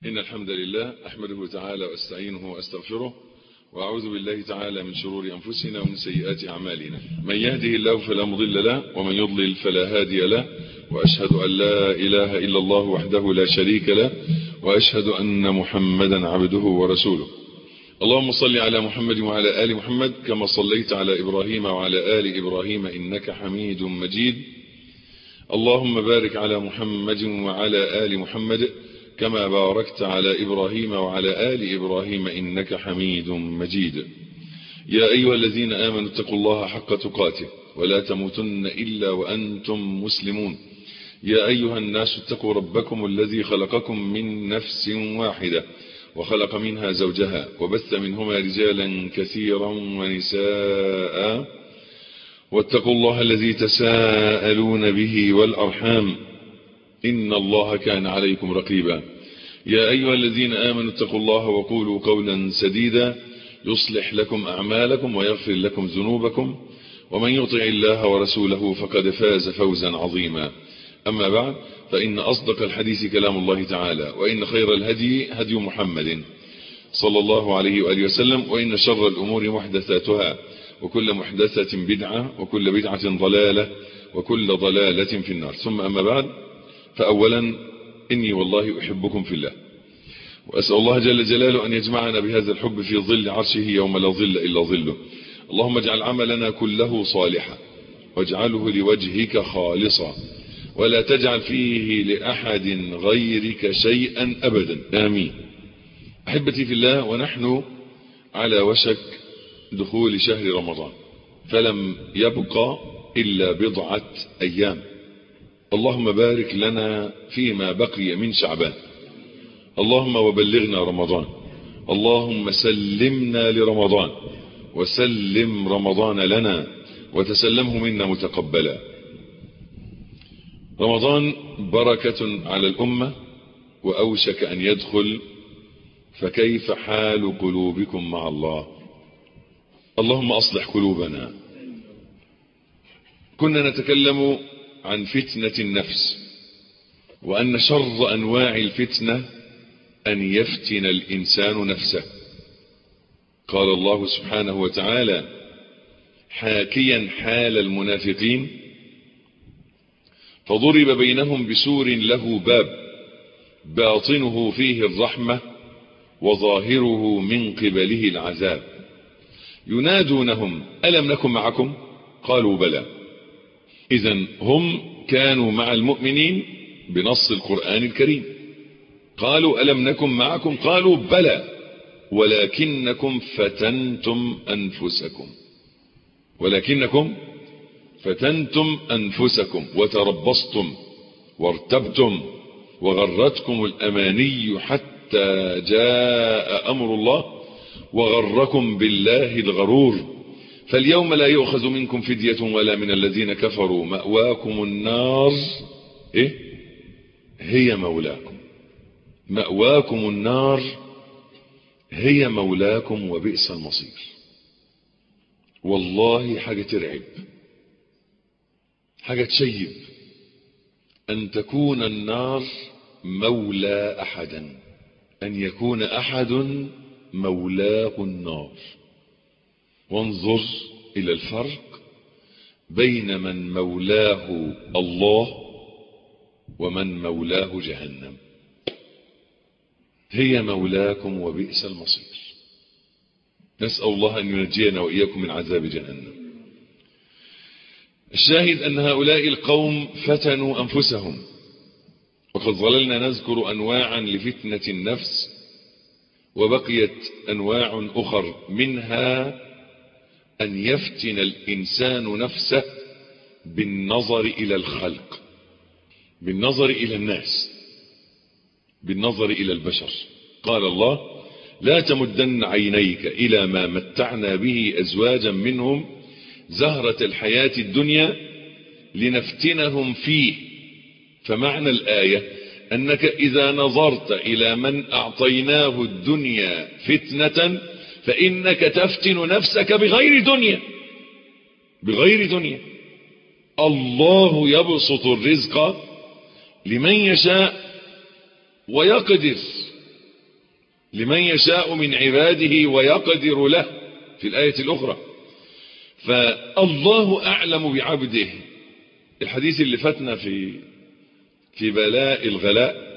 إن الحمد لله أحمده تعالى وأستعينه وأستغفره وأعوذ بالله تعالى من شرور أنفسنا ومن سيئات أعمالنا من يهده الله فلا مضل له ومن يضلل فلا هادي له وأشهد أن لا إله إلا الله وحده لا شريك له وأشهد أن محمدا عبده ورسوله اللهم صل على محمد وعلى آل محمد كما صليت على إبراهيم وعلى آل إبراهيم إنك حميد مجيد اللهم بارك على محمد وعلى آل محمد كما باركت على إبراهيم وعلى آل إبراهيم إنك حميد مجيد يا أيها الذين آمنوا اتقوا الله حق تقاته ولا تموتن إلا وأنتم مسلمون يا أيها الناس اتقوا ربكم الذي خلقكم من نفس واحدة وخلق منها زوجها وبث منهما رجالا كثيرا ونساء واتقوا الله الذي تساءلون به والأرحام إن الله كان عليكم رقيبا يا أيها الذين آمنوا اتقوا الله وقولوا قولا سديدا يصلح لكم أعمالكم ويغفر لكم ذنوبكم ومن يطع الله ورسوله فقد فاز فوزا عظيما أما بعد فإن أصدق الحديث كلام الله تعالى وإن خير الهدي هدي محمد صلى الله عليه وآله وسلم وإن شر الأمور محدثاتها وكل محدثة بدعة وكل بدعة ضلالة وكل ضلالة في النار ثم أما بعد فأولا إني والله أحبكم في الله وأسأل الله جل جلاله أن يجمعنا بهذا الحب في ظل عرشه يوم لا ظل إلا ظله اللهم اجعل عملنا كله صالحا واجعله لوجهك خالصا ولا تجعل فيه لأحد غيرك شيئا أبدا آمين أحبتي في الله ونحن على وشك دخول شهر رمضان فلم يبقى إلا بضعة أيام اللهم بارك لنا فيما بقي من شعبان اللهم وبلغنا رمضان اللهم سلمنا لرمضان وسلم رمضان لنا وتسلمه منا متقبلا رمضان بركة على الأمة وأوشك أن يدخل فكيف حال قلوبكم مع الله اللهم أصلح قلوبنا كنا نتكلم عن فتنة النفس وأن شر أنواع الفتنة أن يفتن الإنسان نفسه قال الله سبحانه وتعالى حاكيا حال المنافقين فضرب بينهم بسور له باب باطنه فيه الرحمة وظاهره من قبله العذاب ينادونهم ألم نكن معكم قالوا بلى إذا هم كانوا مع المؤمنين بنص القرآن الكريم قالوا ألم نكن معكم قالوا بلى ولكنكم فتنتم أنفسكم ولكنكم فتنتم أنفسكم وتربصتم وارتبتم وغرتكم الأماني حتى جاء أمر الله وغركم بالله الغرور فاليوم لا يؤخذ منكم فدية ولا من الذين كفروا مأواكم النار إيه؟ هي مولاكم مأواكم النار هي مولاكم وبئس المصير والله حاجة ترعب حاجة تشيب أن تكون النار مولى أحدا أن يكون أحد مولاه النار وانظر إلى الفرق بين من مولاه الله ومن مولاه جهنم هي مولاكم وبئس المصير نسأل الله أن ينجينا وإياكم من عذاب جهنم الشاهد أن هؤلاء القوم فتنوا أنفسهم وقد ظللنا نذكر أنواعا لفتنة النفس وبقيت أنواع أخر منها أن يفتن الإنسان نفسه بالنظر إلى الخلق بالنظر إلى الناس بالنظر إلى البشر قال الله لا تمدن عينيك إلى ما متعنا به أزواجا منهم زهرة الحياة الدنيا لنفتنهم فيه فمعنى الآية أنك إذا نظرت إلى من أعطيناه الدنيا فتنة فإنك تفتن نفسك بغير دنيا بغير دنيا الله يبسط الرزق لمن يشاء ويقدر لمن يشاء من عباده ويقدر له في الآية الأخرى فالله أعلم بعبده الحديث اللي فاتنا في في بلاء الغلاء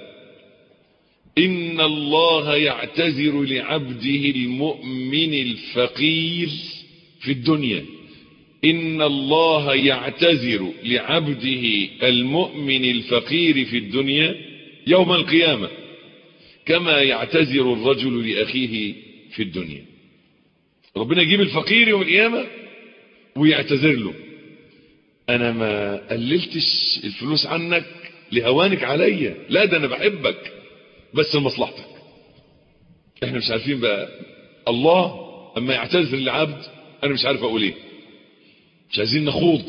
إن الله يعتذر لعبده المؤمن الفقير في الدنيا إن الله يعتذر لعبده المؤمن الفقير في الدنيا يوم القيامة كما يعتذر الرجل لأخيه في الدنيا ربنا يجيب الفقير يوم القيامة ويعتذر له أنا ما قللتش الفلوس عنك لهوانك عليا لا ده أنا بحبك بس لمصلحتك احنا مش عارفين بقى الله اما يعتذر للعبد انا مش عارف اقول ايه مش عايزين نخوض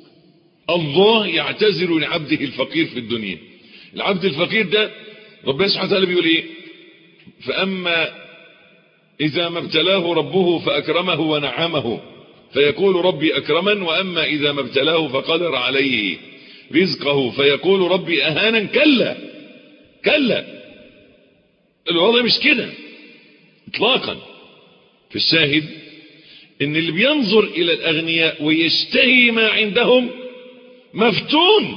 الله يعتذر لعبده الفقير في الدنيا العبد الفقير ده ربنا سبحانه وتعالى بيقول ايه فاما اذا ما ابتلاه ربه فاكرمه ونعمه فيقول ربي اكرمن واما اذا ما ابتلاه فقدر عليه رزقه فيقول ربي اهانا كلا كلا الوضع مش كده اطلاقا في الشاهد ان اللي بينظر الى الاغنياء ويشتهي ما عندهم مفتون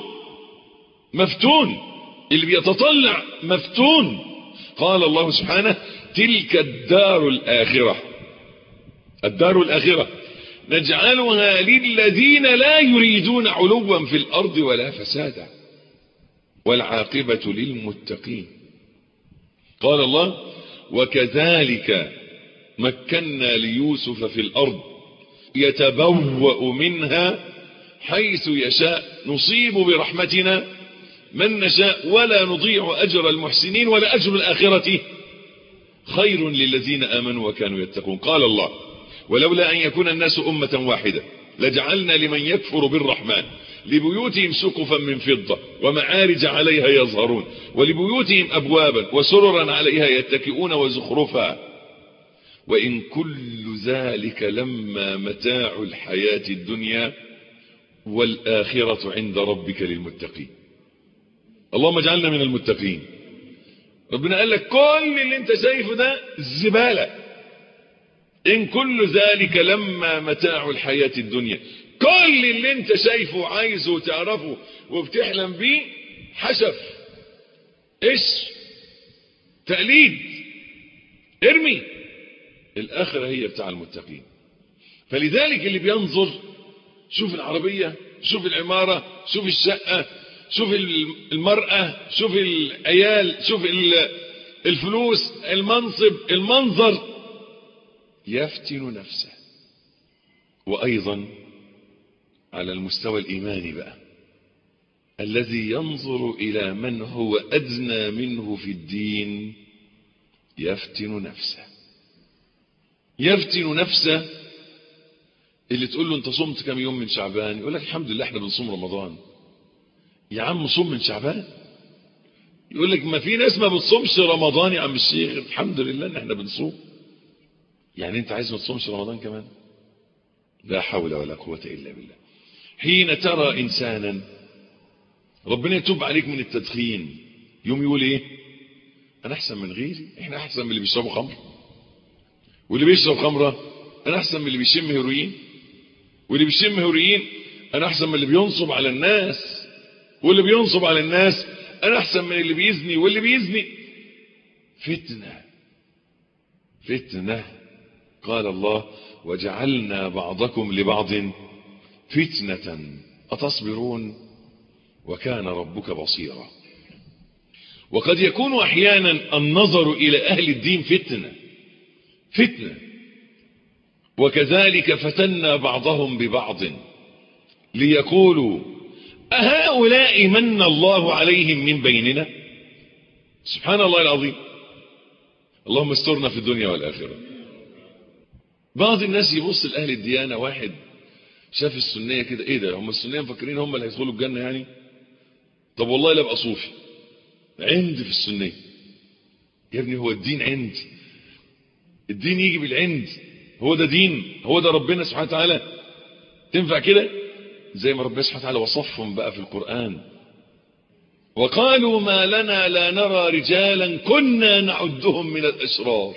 مفتون اللي بيتطلع مفتون قال الله سبحانه تلك الدار الاخرة الدار الاخرة نجعلها للذين لا يريدون علوا في الارض ولا فسادا والعاقبة للمتقين قال الله وكذلك مكنا ليوسف في الأرض يتبوأ منها حيث يشاء نصيب برحمتنا من نشاء ولا نضيع أجر المحسنين ولا أجر الآخرة خير للذين آمنوا وكانوا يتقون قال الله ولولا أن يكون الناس أمة واحدة لجعلنا لمن يكفر بالرحمن لبيوتهم سقفا من فضة ومعارج عليها يظهرون ولبيوتهم أبوابا وسررا عليها يتكئون وزخرفا وإن كل ذلك لما متاع الحياة الدنيا والآخرة عند ربك للمتقين اللهم اجعلنا من المتقين ربنا قال لك كل اللي انت شايفه ده زبالة إن كل ذلك لما متاع الحياة الدنيا كل اللي انت شايفه وعايزه وتعرفه وبتحلم بيه حشف ايش تقليد ارمي الاخرة هي بتاع المتقين فلذلك اللي بينظر شوف العربية شوف العمارة شوف الشقة شوف المرأة شوف العيال شوف الفلوس المنصب المنظر يفتن نفسه وايضا على المستوى الإيماني بقى الذي ينظر إلى من هو أدنى منه في الدين يفتن نفسه يفتن نفسه اللي تقول له انت صمت كم يوم من شعبان يقول لك الحمد لله احنا بنصوم رمضان يا عم صوم من شعبان يقول لك ما في ناس ما بتصومش رمضان يا عم الشيخ الحمد لله ان احنا بنصوم يعني انت عايز ما تصومش رمضان كمان لا حول ولا قوة الا بالله حين ترى انسانا ربنا يتوب عليك من التدخين يوم يقول ايه انا احسن من غيري احنا احسن من اللي بيشربوا خمر واللي بيشرب خمرة انا احسن من اللي بيشم هيروين واللي بيشم هيروين انا احسن من اللي بينصب على الناس واللي بينصب على الناس انا احسن من اللي بيزني واللي بيزني فتنة فتنة قال الله وجعلنا بعضكم لبعض فتنة أتصبرون وكان ربك بصيرا وقد يكون أحيانا النظر إلى أهل الدين فتنة فتنة وكذلك فتنا بعضهم ببعض ليقولوا أهؤلاء من الله عليهم من بيننا سبحان الله العظيم اللهم استرنا في الدنيا والآخرة بعض الناس يبص لأهل الديانة واحد شاف السنية كده ايه ده هم السنية مفكرين هم اللي هيدخلوا الجنة يعني طب والله لا ابقى صوفي عند في السنية يا ابني هو الدين عند الدين يجي بالعند هو ده دين هو ده ربنا سبحانه وتعالى تنفع كده زي ما ربنا سبحانه وتعالى وصفهم بقى في القرآن وقالوا ما لنا لا نرى رجالا كنا نعدهم من الأشرار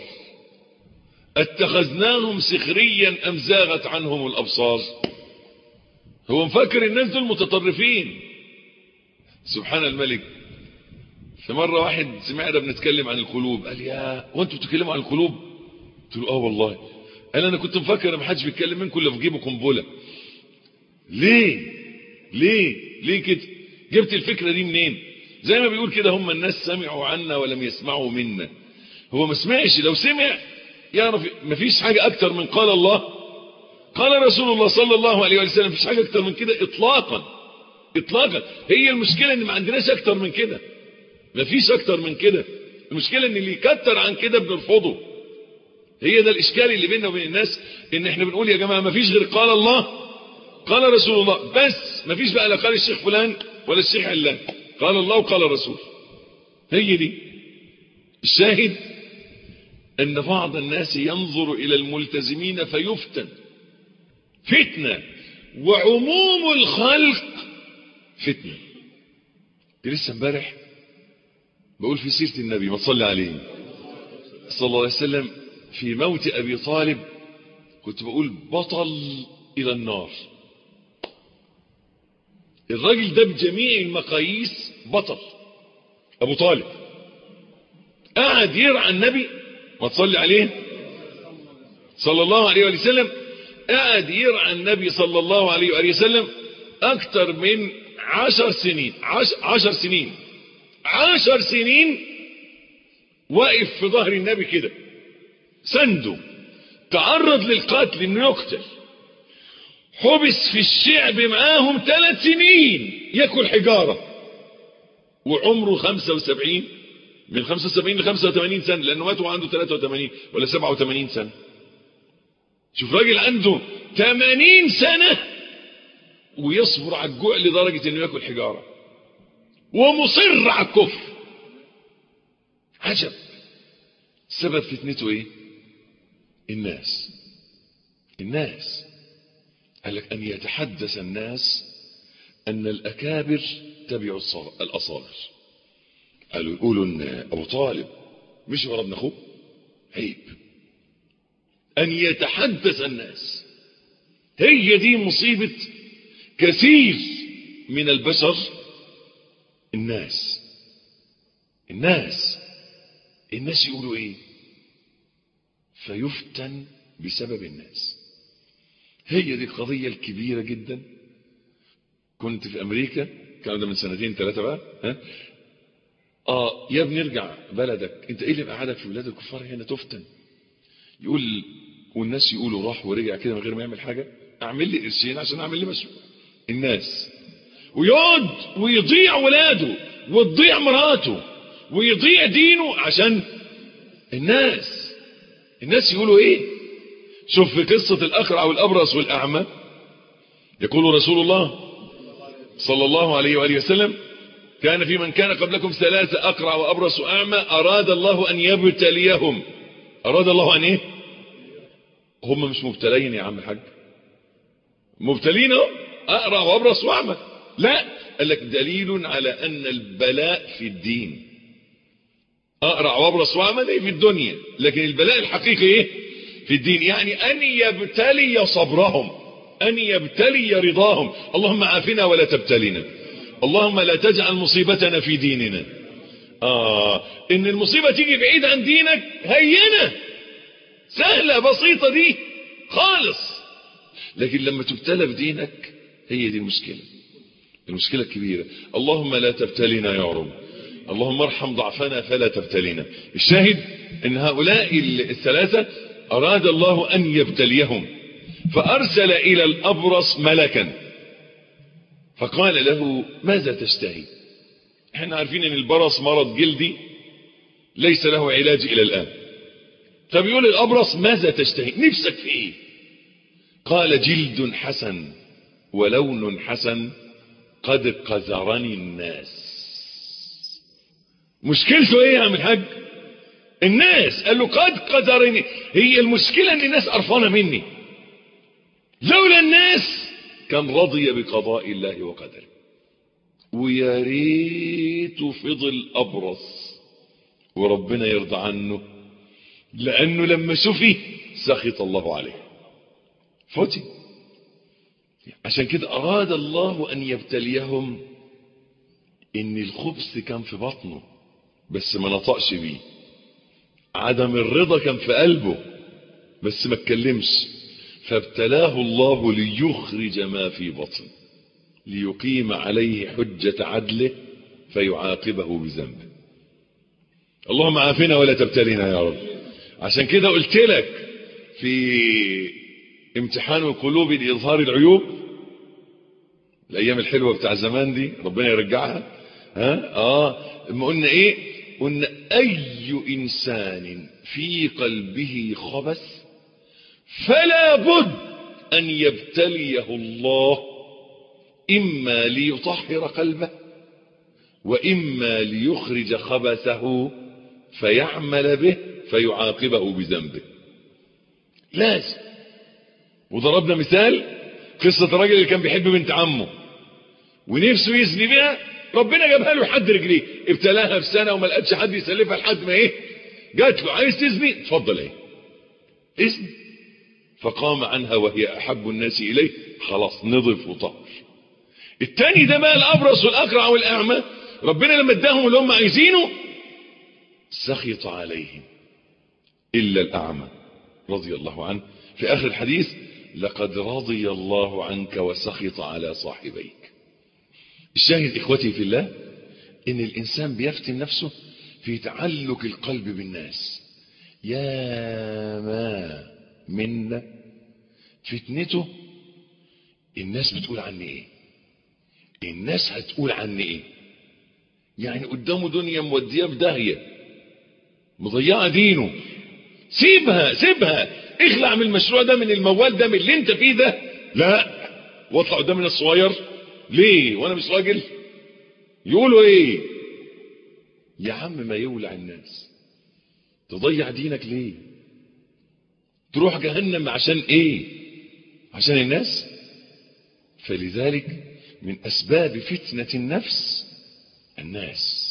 اتخذناهم سخريا أم زاغت عنهم الأبصار هو مفكر الناس دول متطرفين سبحان الملك في مرة واحد سمعنا بنتكلم عن القلوب قال يا وانتوا بتتكلموا عن القلوب قلت له اه والله قال انا كنت مفكر ما حدش بيتكلم منكم الا في جيبه قنبله ليه ليه ليه كده جبت الفكره دي منين زي ما بيقول كده هم الناس سمعوا عنا ولم يسمعوا منا هو ما سمعش لو سمع يعرف مفيش حاجه اكتر من قال الله قال رسول الله صلى الله عليه وسلم مفيش حاجه اكتر من كده اطلاقا اطلاقا هي المشكله ان ما عندناش اكتر من كده مفيش اكتر من كده المشكله ان اللي يكتر عن كده بنرفضه هي ده الاشكال اللي بيننا وبين الناس ان احنا بنقول يا جماعه مفيش غير قال الله قال رسول الله بس مفيش بقى لا قال الشيخ فلان ولا الشيخ علان قال الله وقال الرسول هي دي الشاهد ان بعض الناس ينظر الى الملتزمين فيفتن فتنه وعموم الخلق فتنه لسه امبارح بقول في سيره النبي ما تصلي عليه صلى الله عليه وسلم في موت أبي طالب كنت بقول بطل إلى النار الراجل ده بجميع المقاييس بطل أبو طالب قعد يرعى النبي ما تصلي عليه صلى الله عليه وسلم قعد يرعى النبي صلى الله عليه وآله وسلم أكثر من عشر سنين عشر, عشر سنين عشر سنين واقف في ظهر النبي كده سنده تعرض للقتل انه يقتل حبس في الشعب معاهم ثلاث سنين ياكل حجارة وعمره 75 من 75 ل 85 سنة لانه مات وعنده 83 ولا 87 سنة شوف راجل عنده 80 سنة ويصبر على الجوع لدرجة انه ياكل حجارة ومصر على الكفر عجب سبب فتنته ايه الناس الناس قال لك أن يتحدث الناس أن الأكابر تبعوا الأصاغر قالوا يقولوا أن أبو طالب مش ورا ابن أخوه عيب أن يتحدث الناس هي دي مصيبة كثير من البشر الناس الناس الناس يقولوا ايه فيفتن بسبب الناس هي دي القضية الكبيرة جدا كنت في أمريكا كان ده من سنتين ثلاثة بقى ها؟ آه يا ابني ارجع بلدك انت ايه اللي مقعدك في بلاد الكفار هنا تفتن يقول والناس يقولوا راح ورجع كده من غير ما يعمل حاجة اعمل لي قرشين عشان اعمل لي مشروع الناس ويقعد ويضيع ولاده وتضيع مراته ويضيع دينه عشان الناس الناس يقولوا ايه شوف في قصة الاقرع والابرص والاعمى يقول رسول الله صلى الله عليه وآله وسلم كان في من كان قبلكم ثلاثة أقرع وأبرص وأعمى أراد الله أن يبتليهم أراد الله أن إيه هم مش مبتلين يا عم الحاج مبتلين أقرع وأبرص وأعمى لا قال لك دليل على أن البلاء في الدين أقرع وأبرص وأعمى ده في الدنيا لكن البلاء الحقيقي إيه في الدين يعني أن يبتلي صبرهم أن يبتلي رضاهم اللهم عافنا ولا تبتلنا اللهم لا تجعل مصيبتنا في ديننا آه إن المصيبة تيجي بعيد عن دينك هينة سهلة بسيطة دي خالص لكن لما تبتلى بدينك هي دي المشكلة المشكلة الكبيرة اللهم لا تبتلنا يا رب اللهم ارحم ضعفنا فلا تبتلنا الشاهد ان هؤلاء الثلاثة اراد الله ان يبتليهم فارسل الى الابرص ملكا فقال له ماذا تشتهي احنا عارفين ان البرص مرض جلدي ليس له علاج الى الان فبيقول الابرص ماذا تشتهي نفسك في ايه قال جلد حسن ولون حسن قد قذرني الناس مشكلته ايه يا عم الحاج الناس قال له قد قذرني هي المشكلة ان الناس قرفانه مني لولا الناس كان رضي بقضاء الله وقدره ويا ريته فضل أبرص وربنا يرضى عنه لأنه لما شفي سخط الله عليه فتي عشان كده أراد الله أن يبتليهم إن الخبث كان في بطنه بس ما نطقش بيه عدم الرضا كان في قلبه بس ما اتكلمش فابتلاه الله ليخرج ما في بطنه ليقيم عليه حجة عدله فيعاقبه بذنبه اللهم عافنا ولا تبتلينا يا رب عشان كده قلت لك في امتحان القلوب لإظهار العيوب الأيام الحلوة بتاع زمان دي ربنا يرجعها ها اه ما قلنا ايه قلنا أي إنسان في قلبه خبث فلا بد أن يبتليه الله إما ليطهر قلبه وإما ليخرج خبثه فيعمل به فيعاقبه بذنبه لازم وضربنا مثال قصة الراجل اللي كان بيحب بنت عمه ونفسه يزني بها ربنا جابها له لحد رجليه ابتلاها في سنة وما لقتش حد يسلفها لحد ما ايه جات له عايز تزني اتفضل ايه اذن فقام عنها وهي احب الناس اليه خلاص نضف وطهر التاني ده بقى الابرص والاقرع والاعمى ربنا لما اداهم اللي هم عايزينه سخط عليهم الا الاعمى رضي الله عنه في اخر الحديث لقد رضي الله عنك وسخط على صاحبيك الشاهد اخوتي في الله ان الانسان بيفتن نفسه في تعلق القلب بالناس يا ما منا فتنته الناس بتقول عني ايه الناس هتقول عني ايه يعني قدامه دنيا موديه في داهيه مضيعه دينه سيبها سيبها اخلع من المشروع ده من الموال ده من اللي انت فيه ده لا واطلع قدام الناس صغير ليه وانا مش راجل يقولوا ايه يا عم ما يولع الناس تضيع دينك ليه تروح جهنم عشان ايه عشان الناس فلذلك من اسباب فتنة النفس الناس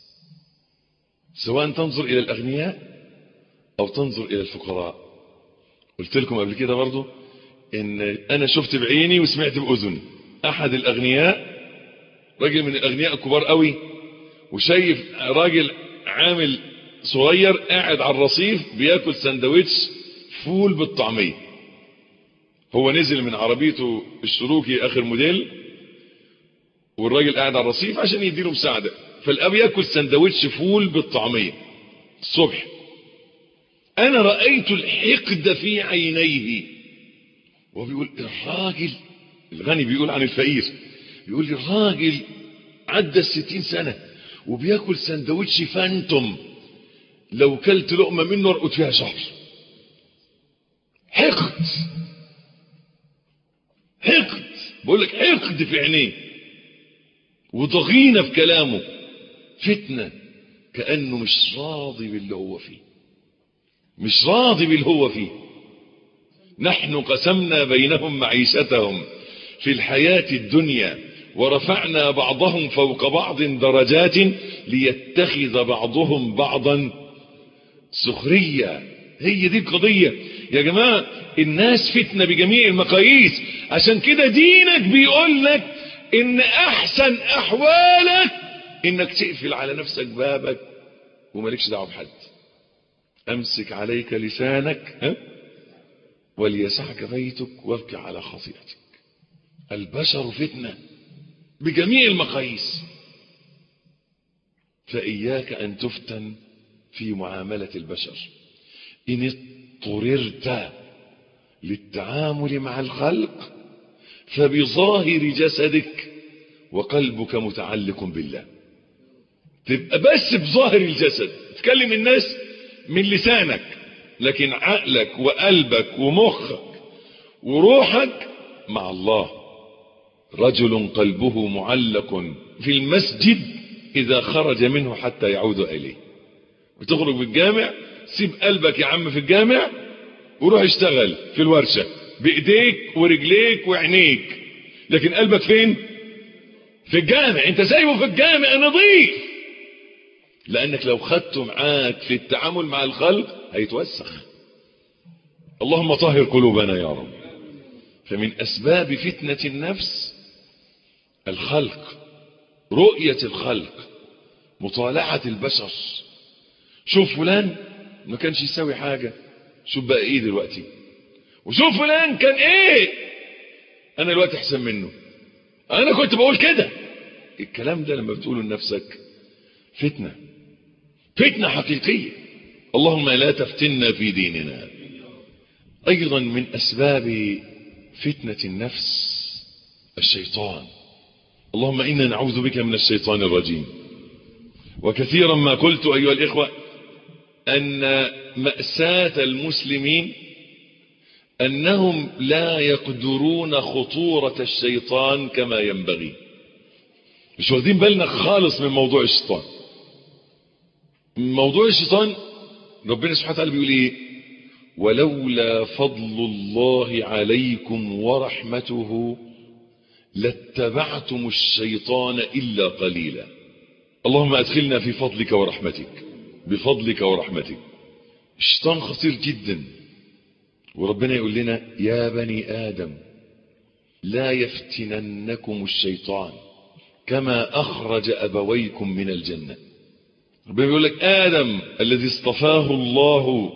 سواء تنظر الى الاغنياء او تنظر الى الفقراء قلت لكم قبل كده برضو ان انا شفت بعيني وسمعت باذني احد الاغنياء راجل من الاغنياء الكبار قوي وشايف راجل عامل صغير قاعد على الرصيف بياكل سندوتش فول بالطعميه هو نزل من عربيته الشروكي اخر موديل والراجل قاعد على الرصيف عشان يديله مساعده فالاب ياكل سندوتش فول بالطعميه الصبح انا رايت الحقد في عينيه وهو بيقول الراجل الغني بيقول عن الفقير بيقول لي الراجل عدى الستين سنة وبياكل سندوتش فانتوم لو كلت لقمة منه ارقد فيها شهر حقد حقد بقول لك حقد في عينيه وضغينة في كلامه فتنة كأنه مش راضي باللي هو فيه مش راضي باللي هو فيه نحن قسمنا بينهم معيشتهم في الحياة الدنيا ورفعنا بعضهم فوق بعض درجات ليتخذ بعضهم بعضا سخرية هي دي القضية يا جماعة الناس فتنة بجميع المقاييس عشان كده دينك بيقول لك ان احسن احوالك انك تقفل على نفسك بابك ومالكش دعوه بحد امسك عليك لسانك ها وليسعك بيتك وابكي على خطيئتك البشر فتنة بجميع المقاييس فإياك أن تفتن في معاملة البشر إن اضطررت للتعامل مع الخلق فبظاهر جسدك وقلبك متعلق بالله تبقى بس بظاهر الجسد تكلم الناس من لسانك لكن عقلك وقلبك ومخك وروحك مع الله رجل قلبه معلق في المسجد إذا خرج منه حتى يعود إليه بتخرج بالجامع سيب قلبك يا عم في الجامع وروح اشتغل في الورشة بإيديك ورجليك وعينيك لكن قلبك فين في الجامع انت سايبه في الجامع نظيف لانك لو خدته معاك في التعامل مع الخلق هيتوسخ اللهم طهر قلوبنا يا رب فمن اسباب فتنة النفس الخلق رؤية الخلق مطالعة البشر شوف فلان ما كانش يساوي حاجة شوف بقى ايه دلوقتي وشوف فلان كان ايه انا دلوقتي احسن منه انا كنت بقول كده الكلام ده لما بتقوله لنفسك فتنة فتنة حقيقية اللهم لا تفتنا في ديننا ايضا من اسباب فتنة النفس الشيطان اللهم انا نعوذ بك من الشيطان الرجيم وكثيرا ما قلت ايها الاخوة ان مأساة المسلمين انهم لا يقدرون خطورة الشيطان كما ينبغي مش واخدين بالنا خالص من موضوع الشيطان موضوع الشيطان ربنا سبحانه وتعالى بيقول ايه ولولا فضل الله عليكم ورحمته لاتبعتم الشيطان الا قليلا اللهم ادخلنا في فضلك ورحمتك بفضلك ورحمتك الشيطان خطير جدا وربنا يقول لنا يا بني آدم لا يفتننكم الشيطان كما أخرج أبويكم من الجنة ربنا يقول لك آدم الذي اصطفاه الله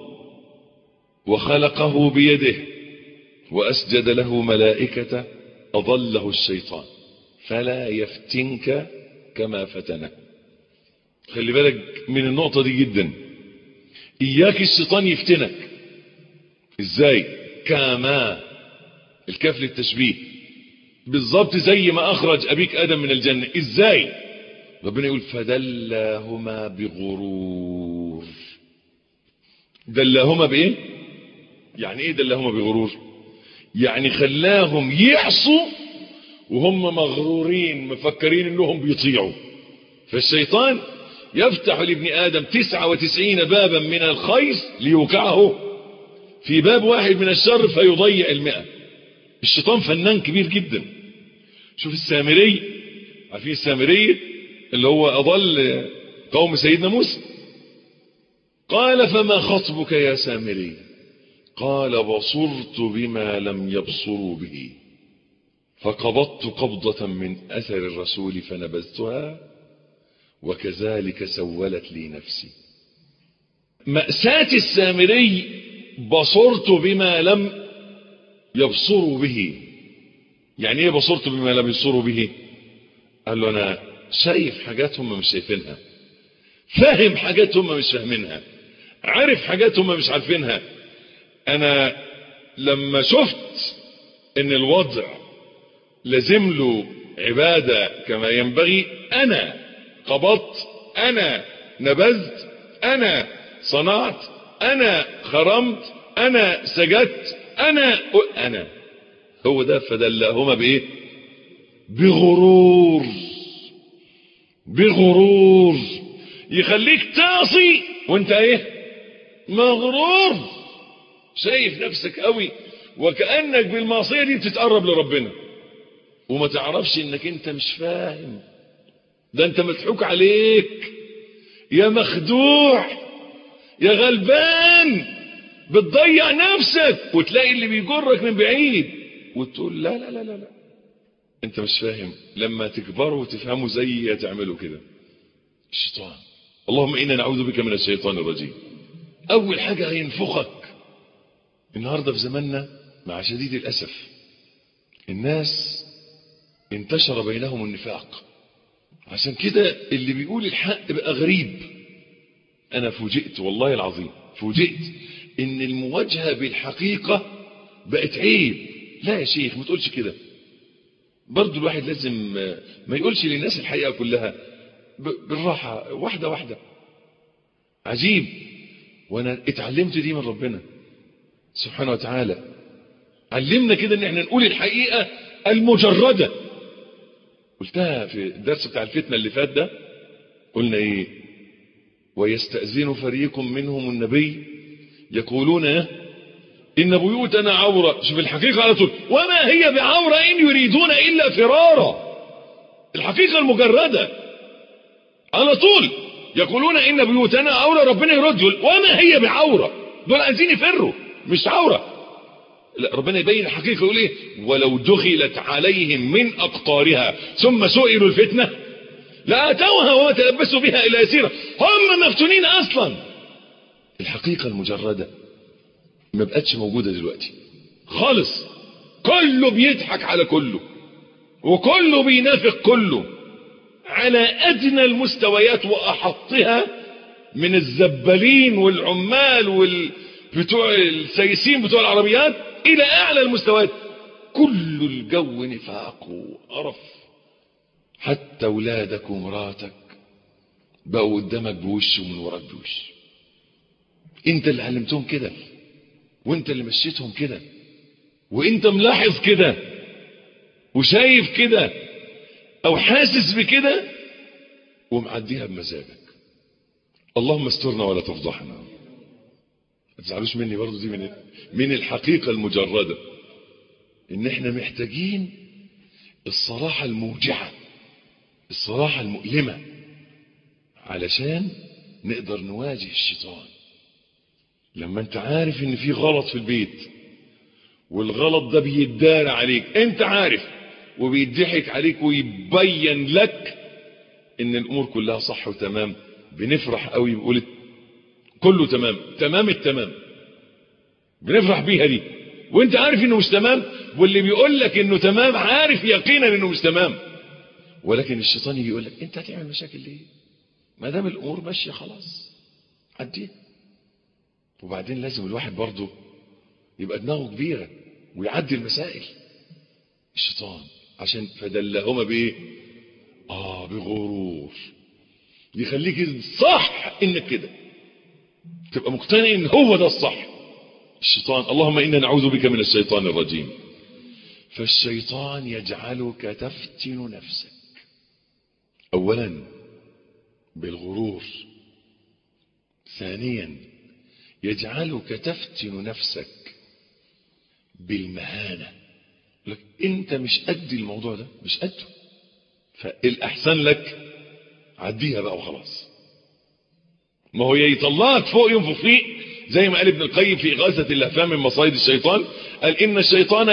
وخلقه بيده وأسجد له ملائكة أضله الشيطان فلا يفتنك كما فتنه خلي بالك من النقطة دي جدا إياك الشيطان يفتنك ازاي كما الكاف للتشبيه بالظبط زي ما اخرج ابيك ادم من الجنة ازاي ربنا يقول فدلاهما بغرور دلاهما بايه يعني ايه دلاهما بغرور يعني خلاهم يعصوا وهم مغرورين مفكرين انهم بيطيعوا فالشيطان يفتح لابن ادم تسعة وتسعين بابا من الخير ليوقعه في باب واحد من الشر فيضيع المئة الشيطان فنان كبير جدا شوف السامري عارفين السامري اللي هو أضل قوم سيدنا موسى قال فما خطبك يا سامري قال بصرت بما لم يبصروا به فقبضت قبضة من أثر الرسول فنبذتها وكذلك سولت لي نفسي مأساة السامري بصرت بما لم يبصروا به يعني ايه بصرت بما لم يبصروا به قال له انا شايف حاجات هم مش شايفينها فاهم حاجات هم مش فاهمينها عارف حاجات هم مش عارفينها انا لما شفت ان الوضع لازم له عبادة كما ينبغي انا قبضت انا نبذت انا صنعت انا خرمت انا سجدت انا انا هو ده فدلهما بايه بغرور بغرور يخليك تعصي وانت ايه مغرور شايف نفسك قوي وكأنك بالمعصية دي بتتقرب لربنا وما تعرفش انك انت مش فاهم ده انت مضحوك عليك يا مخدوع يا غلبان بتضيع نفسك وتلاقي اللي بيجرك من بعيد وتقول لا لا لا لا لا انت مش فاهم لما تكبروا وتفهموا زي تعملوا كده الشيطان اللهم انا نعوذ بك من الشيطان الرجيم اول حاجة هينفخك النهاردة في زماننا مع شديد الاسف الناس انتشر بينهم النفاق عشان كده اللي بيقول الحق بقى غريب انا فوجئت والله العظيم فوجئت ان المواجهة بالحقيقة بقت عيب لا يا شيخ ما تقولش كده برضو الواحد لازم ما يقولش للناس الحقيقة كلها بالراحة واحدة واحدة عجيب وانا اتعلمت دي من ربنا سبحانه وتعالى علمنا كده ان احنا نقول الحقيقة المجردة قلتها في الدرس بتاع الفتنة اللي فات ده قلنا ايه ويستأذن فريق منهم النبي يقولون ايه ان بيوتنا عورة شوف الحقيقة على طول وما هي بعورة ان يريدون الا فرارا الحقيقة المجردة على طول يقولون ان بيوتنا عورة ربنا يرد يقول وما هي بعورة دول عايزين يفروا مش عورة لا ربنا يبين الحقيقة يقول ايه ولو دخلت عليهم من اقطارها ثم سئلوا الفتنة لاتوها وما تلبسوا بها الى يسيرة هم مفتونين اصلا الحقيقة المجردة ما بقتش موجودة دلوقتي خالص كله بيضحك على كله وكله بينافق كله على ادنى المستويات واحطها من الزبالين والعمال وال بتوع السيسين بتوع العربيات الى اعلى المستويات كل الجو نفاق وقرف حتى ولادك ومراتك بقوا قدامك بوش ومن وراك بوش انت اللي علمتهم كده وانت اللي مشيتهم كده وانت ملاحظ كده وشايف كده او حاسس بكده ومعديها بمزاجك اللهم استرنا ولا تفضحنا ما تزعلوش مني برضو دي من من الحقيقة المجردة ان احنا محتاجين الصراحة الموجعة الصراحة المؤلمة علشان نقدر نواجه الشيطان لما انت عارف ان في غلط في البيت والغلط ده بيدار عليك انت عارف وبيضحك عليك ويبين لك ان الامور كلها صح وتمام بنفرح قوي بقول كله تمام تمام التمام بنفرح بيها دي وانت عارف انه مش تمام واللي بيقول لك انه تمام عارف يقينا انه مش تمام ولكن الشيطان يجي يقول لك انت هتعمل مشاكل ليه ما دام الامور ماشيه خلاص عديها وبعدين لازم الواحد برضه يبقى دماغه كبيره ويعدي المسائل الشيطان عشان فدلهما بايه اه بغرور يخليك صح انك كده تبقى مقتنع ان هو ده الصح الشيطان اللهم انا نعوذ بك من الشيطان الرجيم فالشيطان يجعلك تفتن نفسك اولا بالغرور ثانيا يجعلك تفتن نفسك بالمهانة لك انت مش قد الموضوع ده مش قده فالاحسن لك عديها بقى وخلاص ما هو يطلعك فوق ينفخ فيك زي ما قال ابن القيم في إغاثة اللهفان من مصايد الشيطان قال إن الشيطان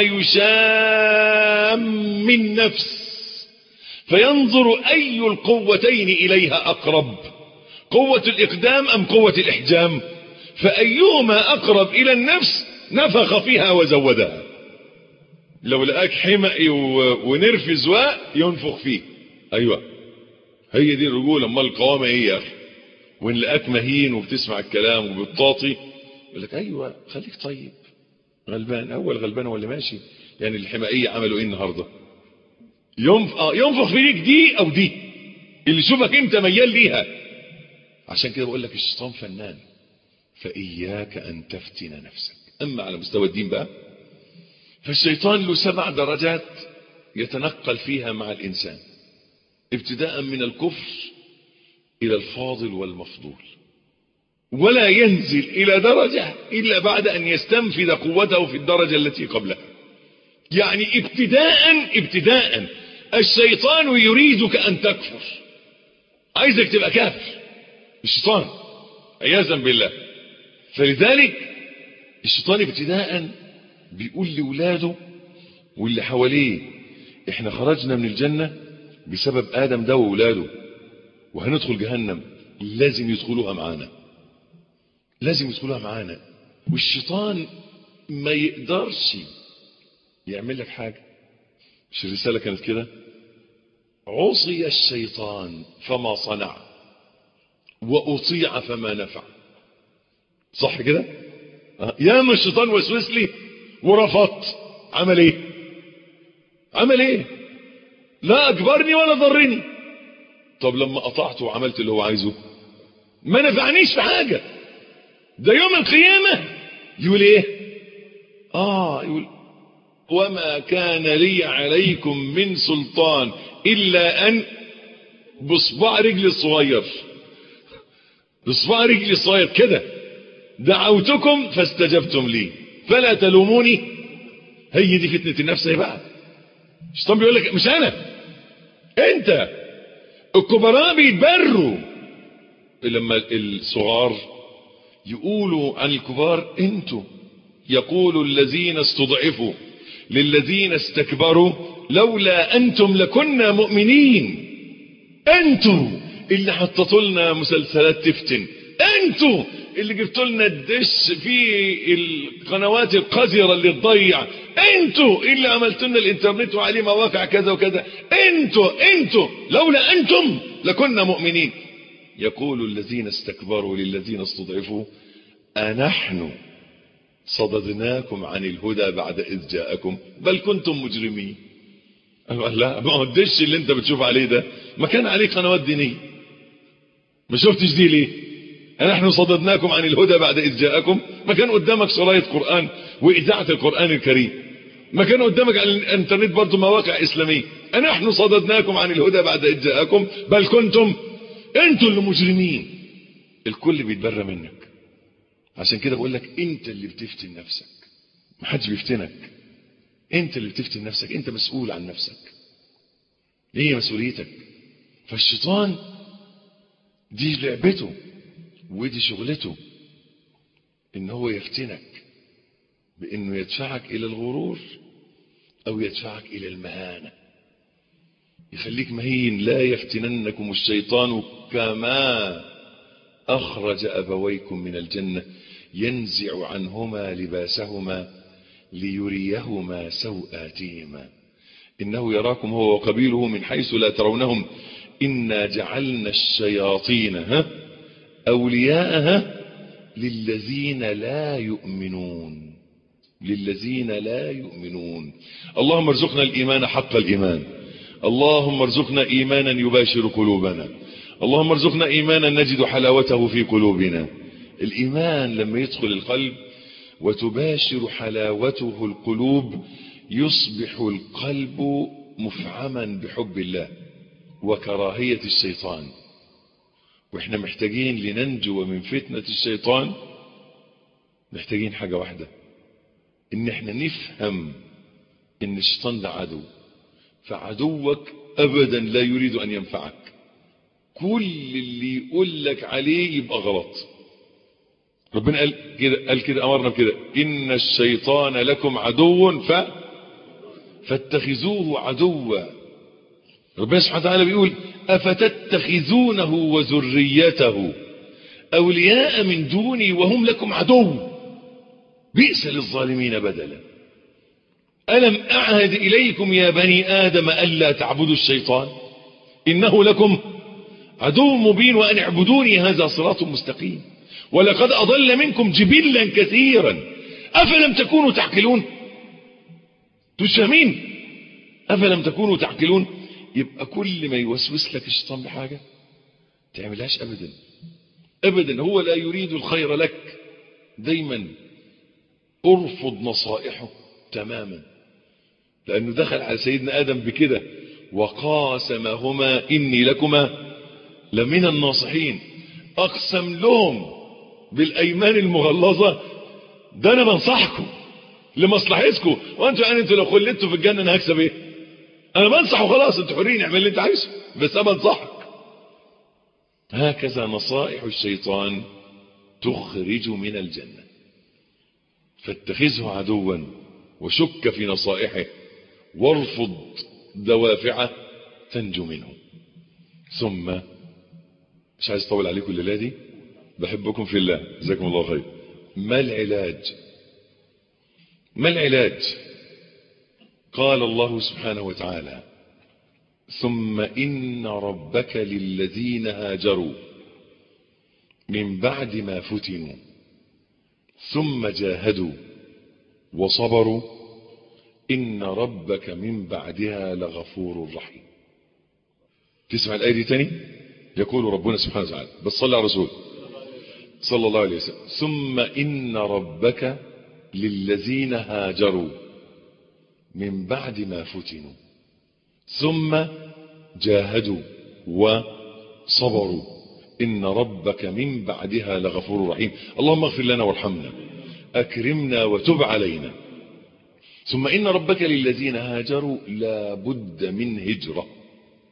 يشام من نفس فينظر أي القوتين إليها أقرب قوة الإقدام أم قوة الإحجام فأيهما أقرب إلى النفس نفخ فيها وزودها لو لقاك حمقي ونرفز ينفخ فيه أيوة هي دي الرجولة أما القوامة إيه يا أخي وإن لقاك مهين وبتسمع الكلام وبتطاطي يقول لك أيوة خليك طيب غلبان أول غلبان ولا ماشي يعني الحمائية عملوا إيه النهاردة ينفخ, آه ينفخ فيك دي أو دي اللي يشوفك أنت ميال ليها عشان كده بقول لك الشيطان فنان فإياك أن تفتن نفسك أما على مستوى الدين بقى فالشيطان له سبع درجات يتنقل فيها مع الإنسان ابتداء من الكفر إلى الفاضل والمفضول ولا ينزل إلى درجة إلا بعد أن يستنفذ قوته في الدرجة التي قبلها يعني ابتداء ابتداء الشيطان يريدك أن تكفر عايزك تبقى كافر الشيطان عياذا بالله فلذلك الشيطان ابتداء بيقول لولاده واللي حواليه احنا خرجنا من الجنة بسبب آدم ده وولاده وهندخل جهنم لازم يدخلوها معانا لازم يدخلوها معانا والشيطان ما يقدرش يعمل لك حاجة مش الرسالة كانت كده عصي الشيطان فما صنع وأطيع فما نفع صح كده يا ما الشيطان وسوس لي ورفضت عمل ايه عمل ايه لا اجبرني ولا ضرني طب لما قطعته وعملت اللي هو عايزه ما نفعنيش في حاجة ده يوم القيامة يقول ايه اه يقول وما كان لي عليكم من سلطان الا ان بصبع رجلي الصغير بصبع رجلي الصغير كده دعوتكم فاستجبتم لي فلا تلوموني هي دي فتنة النفس ايه بقى الشيطان بيقول لك مش انا انت الكبراء بيتبروا لما الصغار يقولوا عن الكبار انتوا يقول الذين استضعفوا للذين استكبروا لولا انتم لكنا مؤمنين انتوا اللي حطتوا لنا مسلسلات تفتن انتوا اللي جبتوا لنا الدش في القنوات القذرة اللي تضيع انتوا اللي عملتوا لنا الانترنت وعليه مواقع كذا وكذا انتوا انتوا لولا انتم لكنا مؤمنين يقول الذين استكبروا للذين استضعفوا أنحن صددناكم عن الهدى بعد إذ جاءكم بل كنتم مجرمين لا ما هو الدش اللي انت بتشوف عليه ده ما كان عليه قنوات دينية ما شفتش دي ليه نحن صددناكم عن الهدى بعد إذ جاءكم ما كان قدامك شرايط قرآن وإذاعة القرآن الكريم ما كان قدامك على الانترنت برضه مواقع إسلامية نحن صددناكم عن الهدى بعد إذ جاءكم بل كنتم انتوا اللي مجرمين الكل بيتبرى منك عشان كده بقول لك انت اللي بتفتن نفسك ما حدش بيفتنك انت اللي بتفتن نفسك انت مسؤول عن نفسك هي مسؤوليتك فالشيطان دي لعبته ودي شغلته ان هو يفتنك بانه يدفعك الى الغرور او يدفعك الى المهانه يخليك مهين لا يفتننكم الشيطان كما أخرج أبويكم من الجنة ينزع عنهما لباسهما ليريهما سوآتهما إنه يراكم هو وقبيله من حيث لا ترونهم إنا جعلنا الشياطين ها أولياءها للذين لا يؤمنون للذين لا يؤمنون اللهم ارزقنا الإيمان حق الإيمان اللهم ارزقنا ايمانا يباشر قلوبنا اللهم ارزقنا ايمانا نجد حلاوته في قلوبنا الايمان لما يدخل القلب وتباشر حلاوته القلوب يصبح القلب مفعما بحب الله وكراهية الشيطان واحنا محتاجين لننجو من فتنة الشيطان محتاجين حاجة واحدة ان احنا نفهم ان الشيطان ده عدو فعدوك ابدا لا يريد ان ينفعك كل اللي يقول لك عليه يبقى غلط ربنا قال كده قال كده امرنا بكده ان الشيطان لكم عدو ف فاتخذوه عدوا ربنا سبحانه وتعالى بيقول افتتخذونه وذريته اولياء من دوني وهم لكم عدو بئس للظالمين بدلا ألم أعهد إليكم يا بني آدم ألا تعبدوا الشيطان إنه لكم عدو مبين وأن اعبدوني هذا صراط مستقيم ولقد أضل منكم جبلا كثيرا أفلم تكونوا تعقلون تشامين أفلم تكونوا تعقلون يبقى كل ما يوسوس لك الشيطان بحاجة تعملهاش أبدا أبدا هو لا يريد الخير لك دايما ارفض نصائحه تماما لأنه دخل على سيدنا آدم بكده وقاسمهما إني لكما لمن الناصحين أقسم لهم بالأيمان المغلظة ده أنا بنصحكم لمصلحتكم وأنتوا يعني أنتوا لو خلدتوا في الجنة أنا هكسب إيه أنا بنصح وخلاص أنتوا حرين اعمل اللي أنت عايزه بس أنا بنصحك هكذا نصائح الشيطان تخرج من الجنة فاتخذه عدوا وشك في نصائحه وارفض دوافعه تنجو منه ثم مش عايز اطول عليكم الليله دي بحبكم في الله جزاكم الله خير ما العلاج ما العلاج قال الله سبحانه وتعالى ثم إن ربك للذين هاجروا من بعد ما فتنوا ثم جاهدوا وصبروا إن ربك من بعدها لغفور رحيم تسمع الآية دي تاني يقول ربنا سبحانه وتعالى بس صلى على رسول صلى الله عليه وسلم ثم إن ربك للذين هاجروا من بعد ما فتنوا ثم جاهدوا وصبروا إن ربك من بعدها لغفور رحيم اللهم اغفر لنا وارحمنا أكرمنا وتب علينا ثم إن ربك للذين هاجروا لا بد من هجرة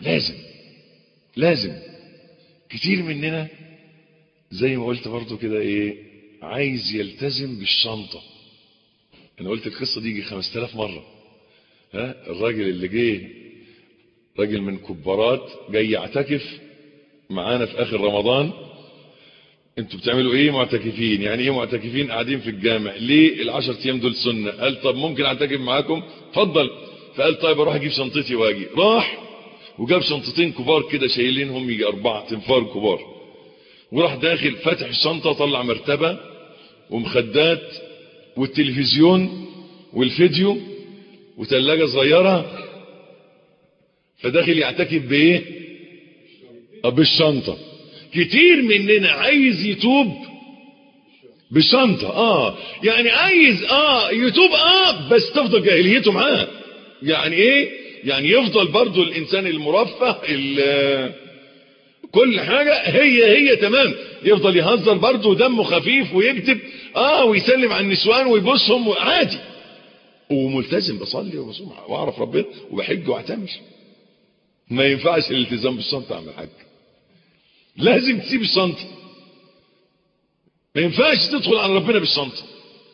لازم لازم كتير مننا زي ما قلت برضو كده ايه عايز يلتزم بالشنطة انا قلت القصة دي يجي 5000 مرة ها الراجل اللي جه راجل من كبارات جاي يعتكف معانا في اخر رمضان انتوا بتعملوا ايه معتكفين يعني ايه معتكفين قاعدين في الجامع ليه العشر ايام دول سنة قال طب ممكن اعتكف معاكم اتفضل فقال طيب اروح اجيب شنطتي واجي راح وجاب شنطتين كبار كده شايلينهم يجي اربعة تنفار كبار وراح داخل فتح الشنطة طلع مرتبة ومخدات والتلفزيون والفيديو وثلاجة صغيرة فداخل يعتكف بايه بالشنطة كتير مننا عايز يتوب بشنطة اه يعني عايز اه يتوب اه بس تفضل جاهليته معاه يعني ايه يعني يفضل برضو الانسان المرفه كل حاجة هي هي تمام يفضل يهزر برضو دمه خفيف ويكتب اه ويسلم على النسوان ويبصهم عادي وملتزم بصلي وبصوم واعرف ربنا وبحج واعتمر ما ينفعش الالتزام بالشنطة اعمل حاجة لازم تسيب الشنطة ما ينفعش تدخل على ربنا بالشنطة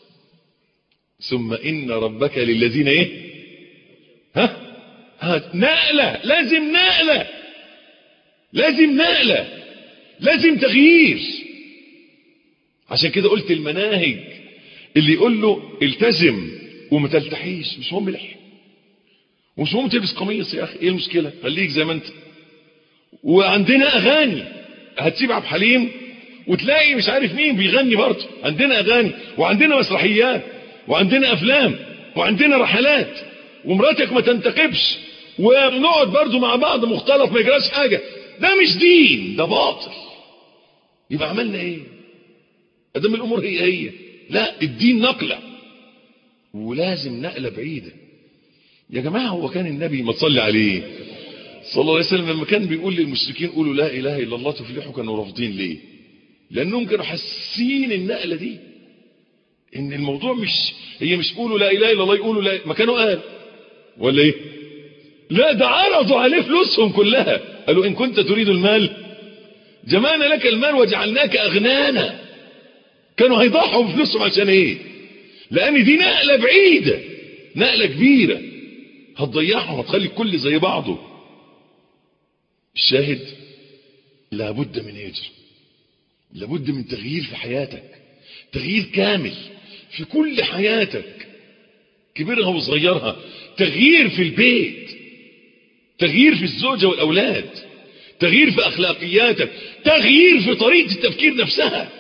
ثم ان ربك للذين ايه ها ها نقلة لازم نقلة لازم نقلة لازم تغيير عشان كده قلت المناهج اللي يقول له التزم وما تلتحيش مش مهم لحية ومش مهم تلبس قميص يا اخي ايه المشكلة خليك زي ما انت وعندنا اغاني هتسيب عبد الحليم وتلاقي مش عارف مين بيغني برضه عندنا اغاني وعندنا مسرحيات وعندنا افلام وعندنا رحلات ومراتك ما تنتقبش ونقعد برضه مع بعض مختلط ما يجراش حاجة ده مش دين ده باطل يبقى عملنا ايه ادام الامور هي هي لا الدين نقلة ولازم نقلة بعيدة يا جماعة هو كان النبي ما تصلي عليه صلى الله عليه وسلم لما كان بيقول للمشركين قولوا لا اله الا الله تفلحوا كانوا رافضين ليه لانهم كانوا حاسين النقلة دي ان الموضوع مش هي مش قولوا لا اله الا الله يقولوا لا ما كانوا قال ولا ايه لا ده عرضوا عليه فلوسهم كلها قالوا ان كنت تريد المال جمعنا لك المال وجعلناك اغنانا كانوا هيضحوا بفلوسهم عشان ايه لان دي نقلة بعيدة نقلة كبيرة هتضيعهم هتخلي الكل زي بعضه الشاهد لابد من هجر لابد من تغيير في حياتك تغيير كامل في كل حياتك كبيرها وصغيرها تغيير في البيت تغيير في الزوجة والأولاد تغيير في أخلاقياتك تغيير في طريقة التفكير نفسها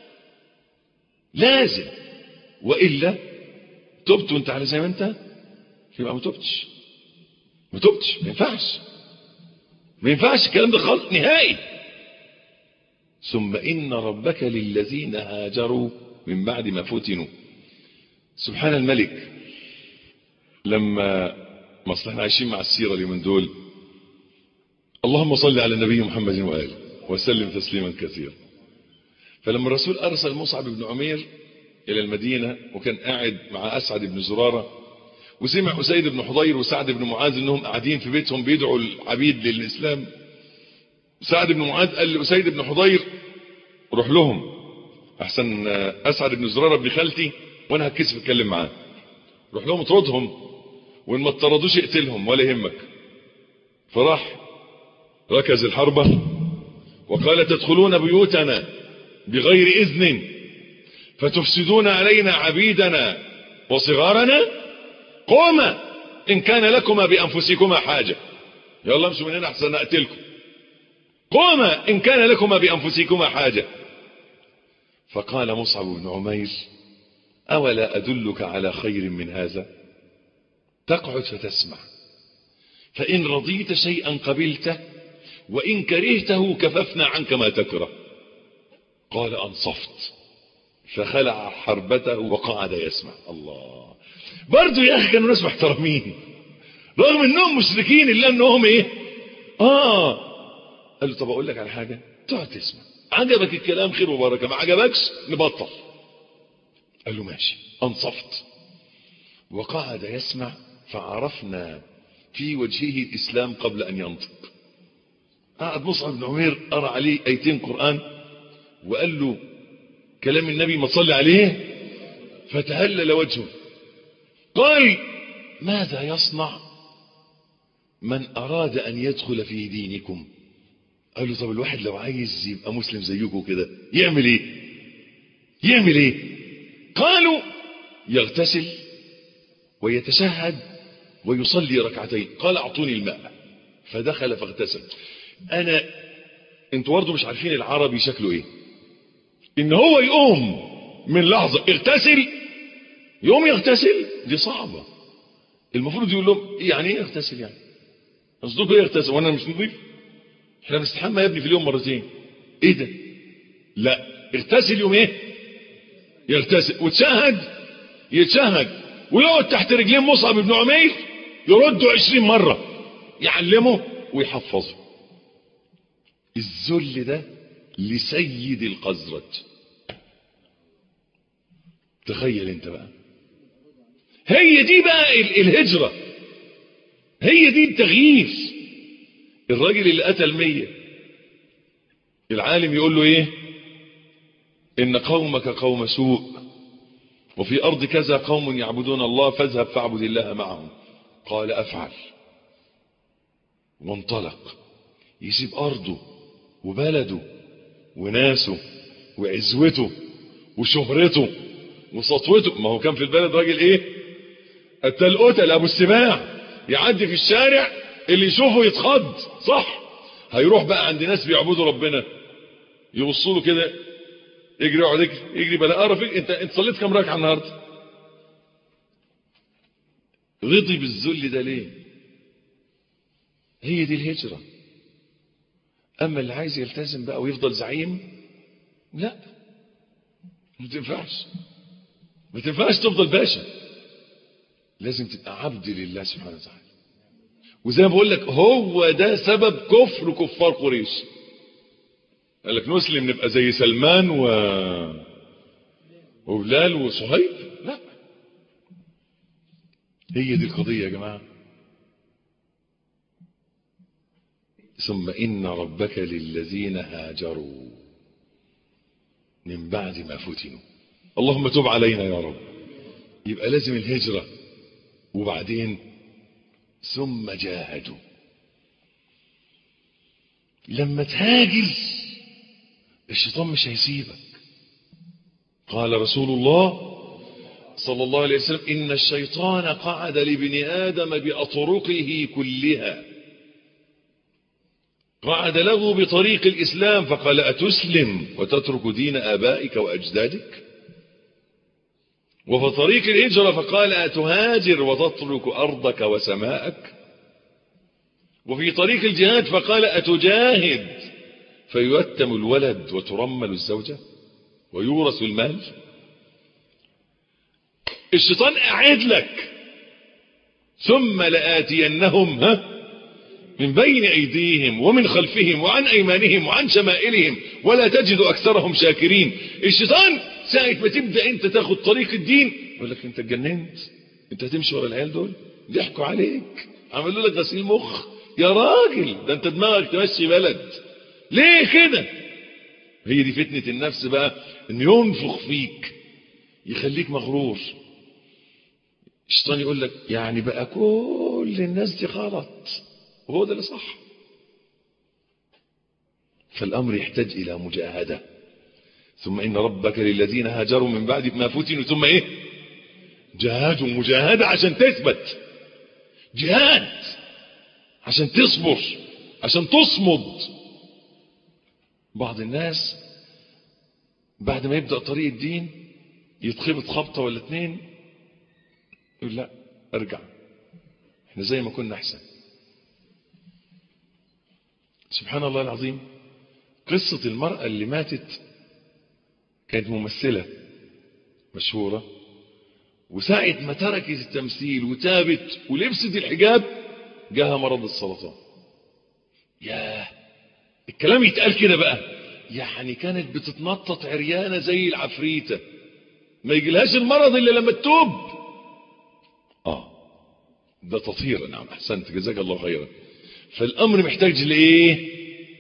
لازم وإلا تبت وانت على زي ما انت يبقى ما تبتش ما تبتش ما ينفعش ما ينفعش الكلام ده خالص نهائي ثم إن ربك للذين هاجروا من بعد ما فتنوا سبحان الملك لما ما اصل احنا عايشين مع السيرة اليومين دول اللهم صل على النبي محمد وآله وسلم تسليما كثيرا فلما الرسول أرسل مصعب بن عمير إلى المدينة وكان قاعد مع أسعد بن زرارة وسمع أسيد بن حضير وسعد بن معاذ انهم قاعدين في بيتهم بيدعوا العبيد للإسلام سعد بن معاذ قال لأسيد بن حضير روح لهم احسن أسعد بن زرارة ابن خالتي وانا هتكسف اتكلم معاه روح لهم اطردهم وان ما اطردوش اقتلهم ولا يهمك فراح ركز الحربة وقال تدخلون بيوتنا بغير إذن فتفسدون علينا عبيدنا وصغارنا قوما إن كان لكما بأنفسكما حاجة يلا امشوا من هنا احسن اقتلكم قوما إن كان لكما بأنفسكما حاجة فقال مصعب بن عمير أولا أدلك على خير من هذا تقعد فتسمع فإن رضيت شيئا قبلته وإن كرهته كففنا عنك ما تكره قال أنصفت فخلع حربته وقعد يسمع الله برضو يا أخي كانوا ناس محترمين رغم أنهم مشركين إلا أنهم إيه آه قال له طب أقول لك على حاجة تقعد تسمع عجبك الكلام خير وبركة ما عجبكش نبطل قال له ماشي أنصفت وقعد يسمع فعرفنا في وجهه الإسلام قبل أن ينطق قعد مصعب بن عمير قرأ عليه ايتين قرآن وقال له كلام النبي ما تصلي عليه فتهلل وجهه قال ماذا يصنع من أراد أن يدخل في دينكم قال له طب الواحد لو عايز يبقى مسلم زيكم كده يعمل ايه يعمل ايه قالوا يغتسل ويتشهد ويصلي ركعتين قال اعطوني الماء فدخل فاغتسل انا انتوا برضه مش عارفين العربي شكله ايه ان هو يقوم من لحظة اغتسل يقوم يغتسل دي صعبة المفروض يقول لهم يعني ايه يغتسل يعني قصدكم ايه يغتسل وانا مش نظيف احنا بنستحمى يا ابني في اليوم مرتين ايه ده لا اغتسل يوم ايه يغتسل وتشهد يتشهد ويقعد تحت رجلين مصعب بن عمير يرده عشرين مرة يعلمه ويحفظه الذل ده لسيد القزرج تخيل انت بقى هي دي بقى الهجرة هي دي التغيير الراجل اللي قتل مية العالم يقول له ايه ان قومك قوم سوء وفي ارض كذا قوم يعبدون الله فاذهب فاعبد الله معهم قال افعل وانطلق يسيب ارضه وبلده وناسه وعزوته وشهرته وسطوته ما هو كان في البلد راجل ايه قتل قتل ابو السباع يعدي في الشارع اللي يشوفه يتخض صح هيروح بقى عند ناس بيعبدوا ربنا يبصوا له كده اجري اقعد اجري اجري بلا قرف انت انت صليت كام ركعه النهارده رضي بالذل ده ليه هي دي الهجره اما اللي عايز يلتزم بقى ويفضل زعيم لا ما تنفعش ما تنفعش تفضل باشا لازم تبقى عبد لله سبحانه وتعالى وزي ما بقول لك هو ده سبب كفر كفار قريش قال لك نسلم نبقى زي سلمان و وبلال وصهيب لا هي دي القضية يا جماعة ثم إن ربك للذين هاجروا من بعد ما فتنوا اللهم تب علينا يا رب يبقى لازم الهجرة وبعدين ثم جاهدوا لما تهاجر الشيطان مش هيسيبك قال رسول الله صلى الله عليه وسلم إن الشيطان قعد لابن آدم بأطرقه كلها قعد له بطريق الإسلام فقال أتسلم وتترك دين آبائك وأجدادك وفي طريق الهجرة فقال أتهاجر وتترك أرضك وسماءك وفي طريق الجهاد فقال أتجاهد فيؤتم الولد وترمل الزوجة ويورث المال الشيطان أعد لك ثم لآتينهم ها من بين أيديهم ومن خلفهم وعن أيمانهم وعن شمائلهم ولا تجد أكثرهم شاكرين الشيطان ساعة ما تبدأ أنت تاخد طريق الدين يقول لك أنت اتجننت أنت هتمشي ورا العيال دول ضحكوا عليك عملوا لك غسيل مخ يا راجل ده أنت دماغك تمشي بلد ليه كده هي دي فتنة النفس بقى ان ينفخ فيك يخليك مغرور الشيطان يقول لك يعني بقى كل الناس دي غلط وهو ده اللي صح فالامر يحتاج الى مجاهدة ثم ان ربك للذين هاجروا من بعد ما فتنوا ثم ايه جاهدوا مجاهدة عشان تثبت جهاد عشان تصبر عشان تصمد بعض الناس بعد ما يبدأ طريق الدين يتخبط خبطة ولا اتنين يقول لا ارجع احنا زي ما كنا احسن سبحان الله العظيم قصة المرأة اللي ماتت كانت ممثلة مشهورة وساعة ما تركت التمثيل وتابت ولبست الحجاب جاها مرض السرطان ياه الكلام يتقال كده بقى يعني كانت بتتنطط عريانة زي العفريتة ما يجيلهاش المرض إلا لما تتوب آه ده تطهير نعم أحسنت جزاك الله خيرا فالأمر محتاج لإيه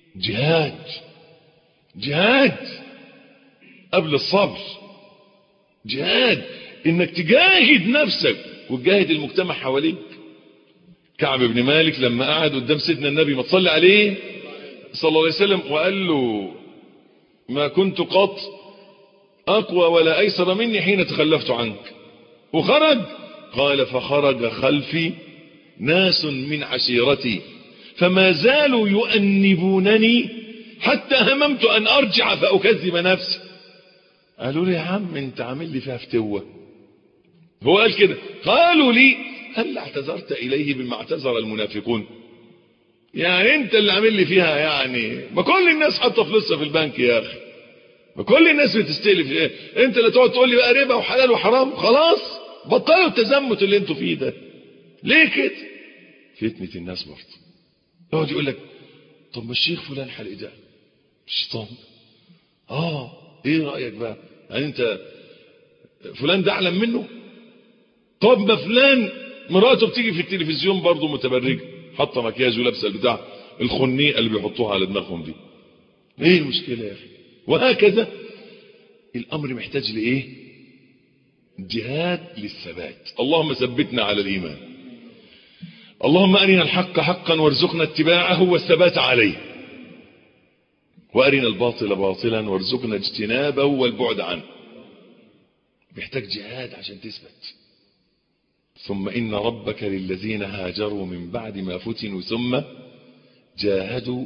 جهاد جهاد قبل الصبر جهاد انك تجاهد نفسك وتجاهد المجتمع حواليك كعب بن مالك لما قعد قدام سيدنا النبي ما تصلي عليه صلى الله عليه وسلم وقال له ما كنت قط اقوى ولا ايسر مني حين تخلفت عنك وخرج قال فخرج خلفي ناس من عشيرتي فما زالوا يؤنبونني حتى هممت ان ارجع فاكذب نفسي قالوا لي يا عم انت عامل لي فيها فتوه هو قال كده قالوا لي هل اعتذرت اليه بما اعتذر المنافقون يعني انت اللي عامل لي فيها يعني ما كل الناس حاطه فلوسها في البنك يا اخي ما كل الناس بتستلف ايه انت اللي تقعد تقول لي بقى ربا وحلال وحرام خلاص بطلوا التزمت اللي انتوا فيه ده ليه كده فتنه الناس برضه يقعد يقول لك طب ما الشيخ فلان حلق ده الشيطان اه ايه رايك بقى يعني انت فلان ده اعلم منه طب ما فلان مراته بتيجي في التلفزيون برضه متبرجه حاطه مكياج ولابسه البتاع الخنيقه اللي بيحطوها على دماغهم دي ايه المشكله يا اخي وهكذا الامر محتاج لايه جهاد للثبات اللهم ثبتنا على الايمان اللهم ارنا الحق حقا وارزقنا اتباعه والثبات عليه وارنا الباطل باطلا وارزقنا اجتنابه والبعد عنه محتاج جهاد عشان تثبت ثم إن ربك للذين هاجروا من بعد ما فتنوا ثم جاهدوا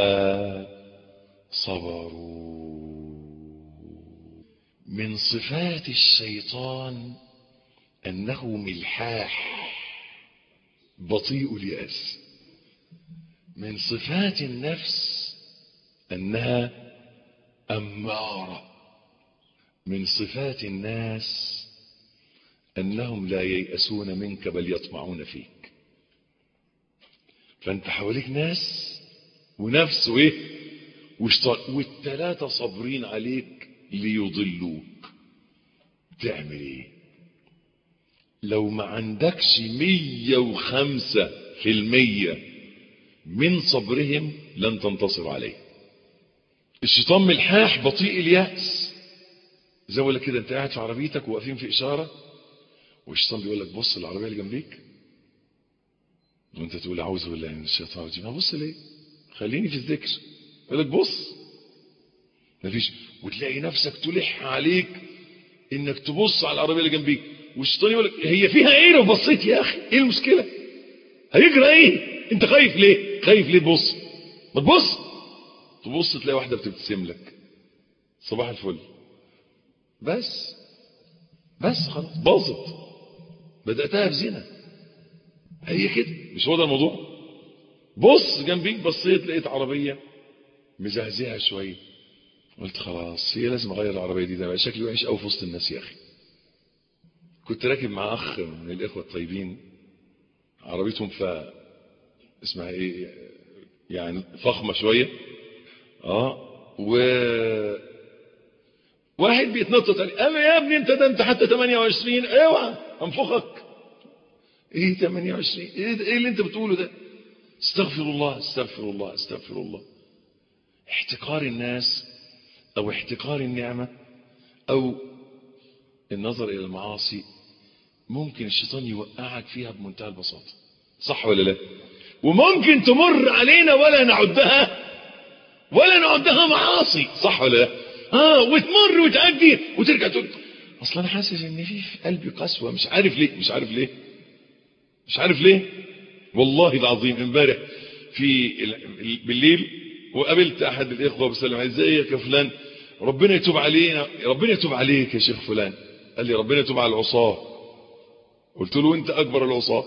وصبروا من صفات الشيطان أنه ملحاح بطيء الياس من صفات النفس أنها أمارة من صفات الناس أنهم لا ييأسون منك بل يطمعون فيك فأنت حواليك ناس ونفس وإيه واشتر... والتلاتة صابرين عليك ليضلوك تعمل إيه لو ما عندكش مية وخمسة في المية من صبرهم لن تنتصر عليه الشيطان ملحاح بطيء اليأس زي ولا كده انت قاعد في عربيتك وواقفين في إشارة والشيطان بيقول لك بص العربيه اللي جنبيك وانت تقول اعوذ بالله من الشيطان الرجيم ابص ليه خليني في الذكر يقول لك بص مفيش وتلاقي نفسك تلح عليك انك تبص على العربيه اللي جنبيك والشيطان يقول لك هي فيها ايه لو بصيت يا اخي ايه المشكله هيجرى ايه انت خايف ليه خايف ليه تبص ما تبص تبص تلاقي واحده بتبتسم لك صباح الفل بس بس خلاص باظت بدأتها بزنا هي كده مش هو ده الموضوع بص جنبيك بصيت لقيت عربية مزهزهة شوية قلت خلاص هي لازم اغير العربية دي ده بقى شكلي وحش قوي في وسط الناس يا اخي كنت راكب مع اخ من الاخوة الطيبين عربيتهم ف اسمها ايه يعني فخمة شوية اه و واحد بيتنطط عليه قال يا ابني انت ده انت حتى 28 اوعى انفخك ايه 28 ايه, ايه اللي انت بتقوله ده استغفر الله استغفر الله استغفر الله احتقار الناس او احتقار النعمة او النظر الى المعاصي ممكن الشيطان يوقعك فيها بمنتهى البساطة صح ولا لا وممكن تمر علينا ولا نعدها ولا نعدها معاصي صح ولا لا اه وتمر وتعدي وترجع تقول اصلا انا حاسس ان في في قلبي قسوه مش عارف ليه مش عارف ليه مش عارف ليه والله العظيم امبارح في بالليل وقابلت احد الاخوه بسلم عليه ازيك يا فلان ربنا يتوب علينا ربنا يتوب عليك يا شيخ فلان قال لي ربنا يتوب على العصاه قلت له انت اكبر العصاه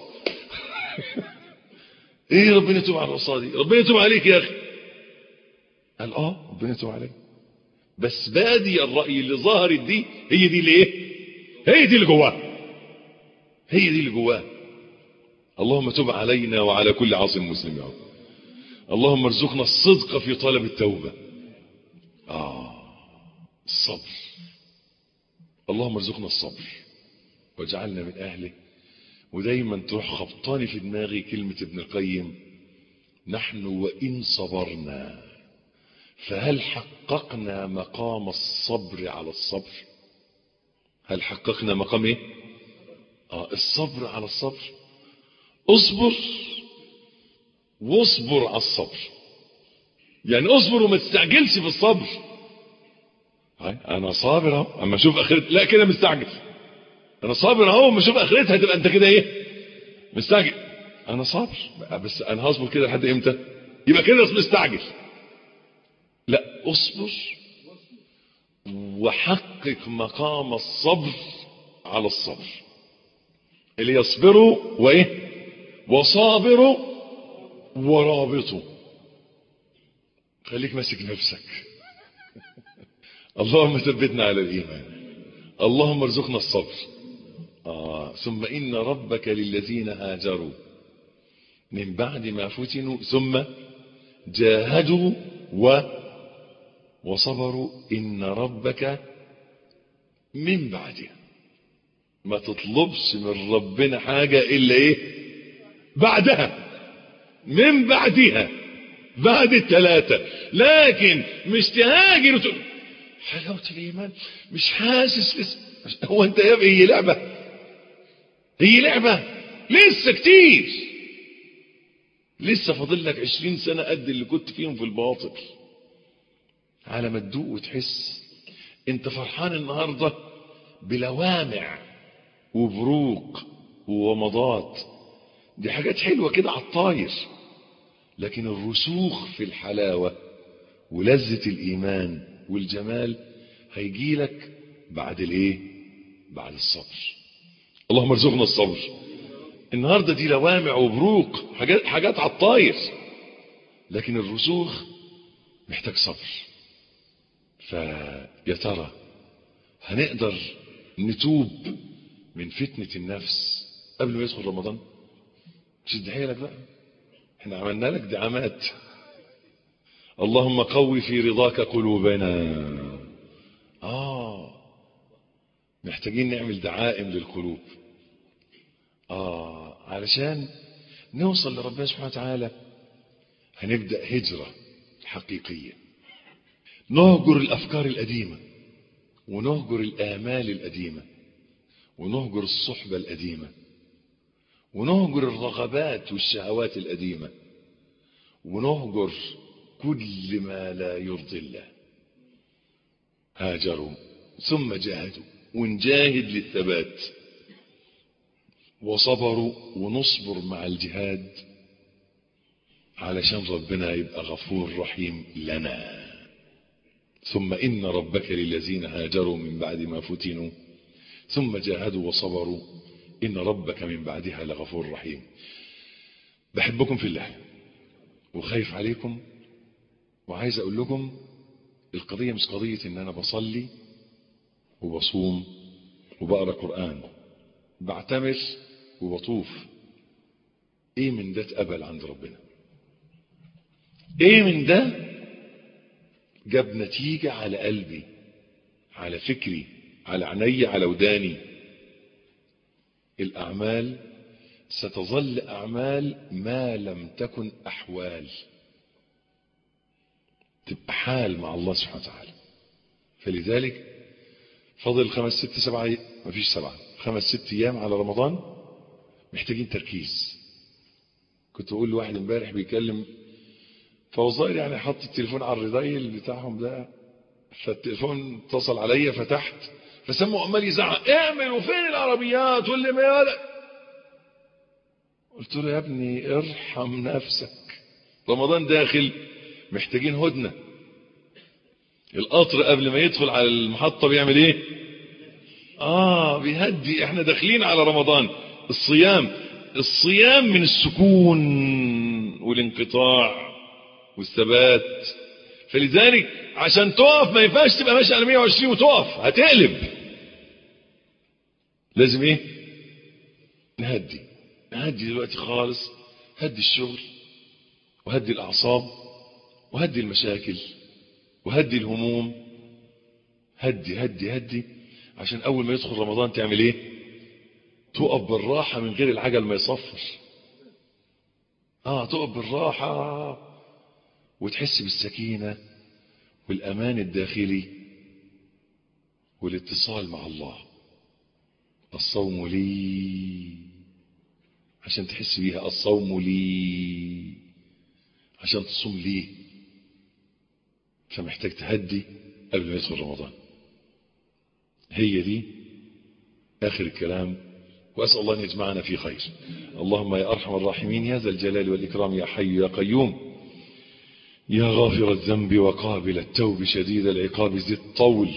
ايه ربنا يتوب على العصاه دي ربنا يتوب عليك يا اخي قال اه ربنا يتوب عليك بس بادي الرأي اللي ظهرت دي هي دي اللي ايه هي دي اللي جواه هي دي اللي جواه اللهم تب علينا وعلى كل عاصم مسلم يا رب اللهم ارزقنا الصدق في طلب التوبة آه الصبر اللهم ارزقنا الصبر واجعلنا من أهله ودايما تروح خبطاني في دماغي كلمة ابن القيم نحن وإن صبرنا فهل حققنا مقام الصبر على الصبر هل حققنا مقام ايه آه الصبر على الصبر اصبر واصبر على الصبر يعني اصبر وما تستعجلش في الصبر هاي انا صابر اهو اما اشوف اخرت لا كده مستعجل انا صابر اهو اما اشوف اخرتها تبقى انت كده ايه مستعجل انا صابر بس انا هصبر كده لحد امتى يبقى كده مستعجل لا اصبر وحقق مقام الصبر على الصبر اللي يصبروا وايه وصابروا ورابطوا خليك ماسك نفسك اللهم ثبتنا على الايمان اللهم ارزقنا الصبر آه. ثم ان ربك للذين هاجروا من بعد ما فتنوا ثم جاهدوا و وصبروا ان ربك من بعده ما تطلبش من ربنا حاجة الا ايه بعدها من بعدها بعد الثلاثة لكن مش تهاجر وتقول حلاوة الايمان مش حاسس لسه هو انت يا ابني هي لعبة هي لعبة لسه كتير لسه فاضل لك عشرين سنة قد اللي كنت فيهم في الباطل على ما تدوق وتحس انت فرحان النهاردة بلوامع وبروق وومضات دي حاجات حلوة كده على الطاير لكن الرسوخ في الحلاوة ولذة الإيمان والجمال هيجي لك بعد الايه بعد الصبر اللهم ارزقنا الصبر النهاردة دي لوامع وبروق حاجات, حاجات على الطاير لكن الرسوخ محتاج صبر فيا ترى هنقدر نتوب من فتنة النفس قبل ما يدخل رمضان شد حيلك بقى احنا عملنا لك دعامات اللهم قوي في رضاك قلوبنا اه محتاجين نعمل دعائم للقلوب اه علشان نوصل لربنا سبحانه وتعالى هنبدأ هجرة حقيقية نهجر الأفكار القديمة ونهجر الآمال القديمة ونهجر الصحبة القديمة ونهجر الرغبات والشهوات القديمة ونهجر كل ما لا يرضي الله هاجروا ثم جاهدوا ونجاهد للثبات وصبروا ونصبر مع الجهاد علشان ربنا يبقى غفور رحيم لنا ثم إن ربك للذين هاجروا من بعد ما فتنوا ثم جاهدوا وصبروا إن ربك من بعدها لغفور رحيم بحبكم في الله وخايف عليكم وعايز أقول لكم القضية مش قضية إن أنا بصلي وبصوم وبقرأ قرآن بعتمر وبطوف ايه من ده اتقبل عند ربنا ايه من ده جاب نتيجة على قلبي على فكري على عيني على وداني الأعمال ستظل أعمال ما لم تكن أحوال تبقى حال مع الله سبحانه وتعالى فلذلك فضل خمس ست سبعة مفيش سبعة خمس ست أيام على رمضان محتاجين تركيز كنت بقول لواحد امبارح بيكلم فوظائر يعني حط التليفون على الريدايل بتاعهم ده فالتليفون اتصل عليا فتحت فسموا عمال يزعق اعمل وفين العربيات واللي ما قلت له يا ابني ارحم نفسك رمضان داخل محتاجين هدنة القطر قبل ما يدخل على المحطة بيعمل ايه اه بيهدي احنا داخلين على رمضان الصيام الصيام من السكون والانقطاع والثبات فلذلك عشان تقف ما ينفعش تبقى ماشي على 120 وتقف هتقلب لازم ايه نهدي نهدي دلوقتي خالص هدي الشغل وهدي الاعصاب وهدي المشاكل وهدي الهموم هدي هدي هدي عشان اول ما يدخل رمضان تعمل ايه تقف بالراحة من غير العجل ما يصفر اه تقف بالراحة وتحس بالسكينة والأمان الداخلي والاتصال مع الله الصوم لي عشان تحس بيها الصوم لي عشان تصوم ليه فمحتاج تهدي قبل ما يدخل رمضان هي دي آخر الكلام وأسأل الله أن يجمعنا في خير اللهم يا أرحم الراحمين يا ذا الجلال والإكرام يا حي يا قيوم يا غافر الذنب وقابل التوب شديد العقاب ذي الطول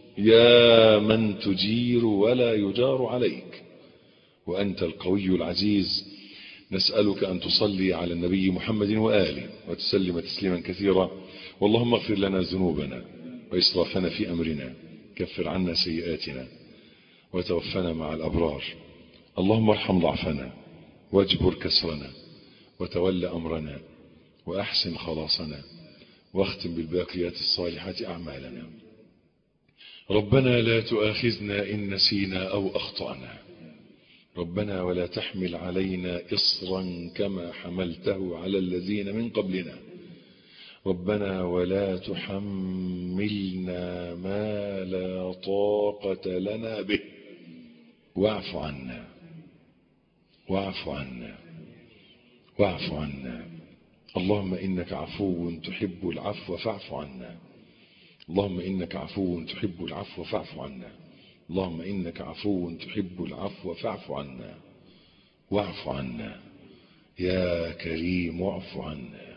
يا من تجير ولا يجار عليك وأنت القوي العزيز نسألك أن تصلي على النبي محمد وآله وتسلم تسليما كثيرا واللهم اغفر لنا ذنوبنا وإسرافنا في أمرنا كفر عنا سيئاتنا وتوفنا مع الأبرار اللهم ارحم ضعفنا واجبر كسرنا وتول أمرنا وأحسن خلاصنا واختم بالباقيات الصالحات أعمالنا ربنا لا تؤاخذنا إن نسينا أو أخطأنا ربنا ولا تحمل علينا إصرا كما حملته على الذين من قبلنا ربنا ولا تحملنا ما لا طاقة لنا به واعف عنا واعف عنا واعف عنا اللهم إنك عفو تحب العفو فاعف عنا اللهم إنك عفو تحب العفو فاعف عنا اللهم إنك عفو تحب العفو فاعف عنا واعف عنا يا كريم اعف عنا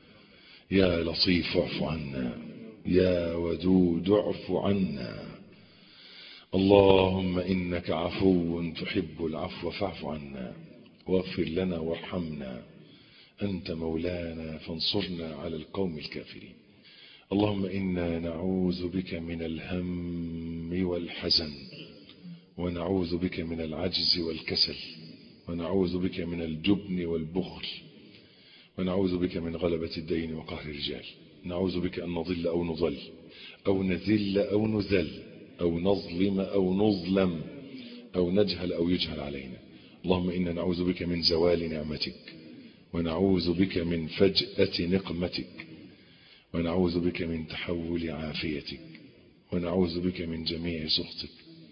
يا لطيف اعف عنا يا ودود اعف عنا اللهم إنك عفو تحب العفو فاعف عنا واغفر لنا وارحمنا أنت مولانا فانصرنا على القوم الكافرين اللهم إنا نعوذ بك من الهم والحزن ونعوذ بك من العجز والكسل ونعوذ بك من الجبن والبخل ونعوذ بك من غلبة الدين وقهر الرجال نعوذ بك أن نضل أو نضل أو نذل أو نذل أو نظلم أو نظلم أو نجهل أو يجهل علينا اللهم إنا نعوذ بك من زوال نعمتك ونعوذ بك من فجأة نقمتك ونعوذ بك من تحول عافيتك ونعوذ بك من جميع سخطك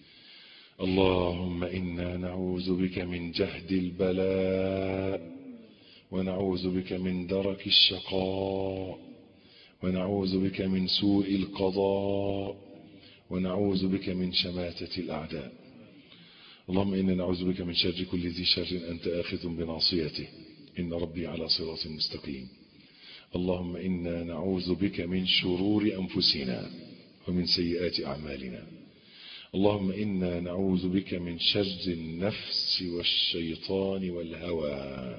اللهم إنا نعوذ بك من جهد البلاء ونعوذ بك من درك الشقاء ونعوذ بك من سوء القضاء ونعوذ بك من شماتة الأعداء اللهم إنا نعوذ بك من شر كل ذي شر أنت آخذ بناصيته إن ربي على صراط مستقيم اللهم إنا نعوذ بك من شرور أنفسنا ومن سيئات أعمالنا اللهم إنا نعوذ بك من شر النفس والشيطان والهوى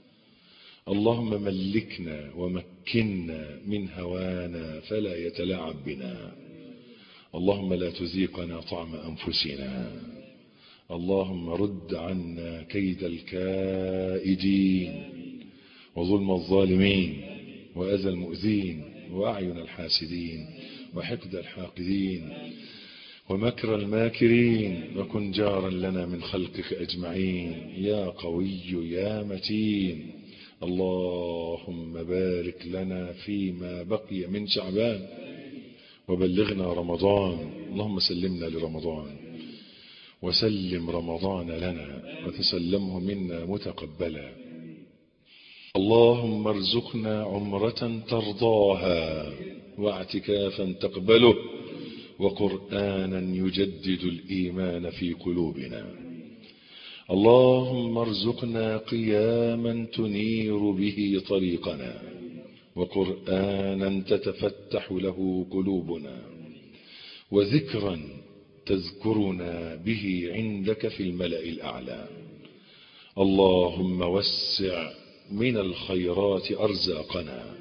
اللهم ملكنا ومكنا من هوانا فلا يتلاعب بنا اللهم لا تذيقنا طعم أنفسنا اللهم رد عنا كيد الكائدين وظلم الظالمين وأذى المؤذين وأعين الحاسدين وحقد الحاقدين ومكر الماكرين وكن جارا لنا من خلقك أجمعين يا قوي يا متين اللهم بارك لنا فيما بقي من شعبان وبلغنا رمضان اللهم سلمنا لرمضان وسلم رمضان لنا وتسلمه منا متقبلا اللهم ارزقنا عمرة ترضاها واعتكافا تقبله وقرآنا يجدد الإيمان في قلوبنا اللهم ارزقنا قياما تنير به طريقنا وقرآنا تتفتح له قلوبنا وذكرا تذكرنا به عندك في الملأ الأعلى اللهم وسع من الخيرات أرزاقنا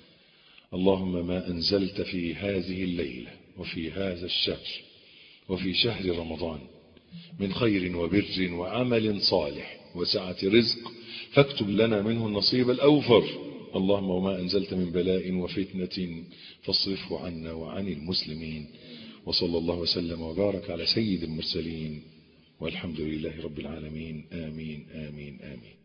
اللهم ما أنزلت في هذه الليلة وفي هذا الشهر وفي شهر رمضان من خير وبر وعمل صالح وسعة رزق فاكتب لنا منه النصيب الأوفر اللهم وما أنزلت من بلاء وفتنة فاصرفه عنا وعن المسلمين وصلى الله وسلم وبارك على سيد المرسلين والحمد لله رب العالمين آمين آمين آمين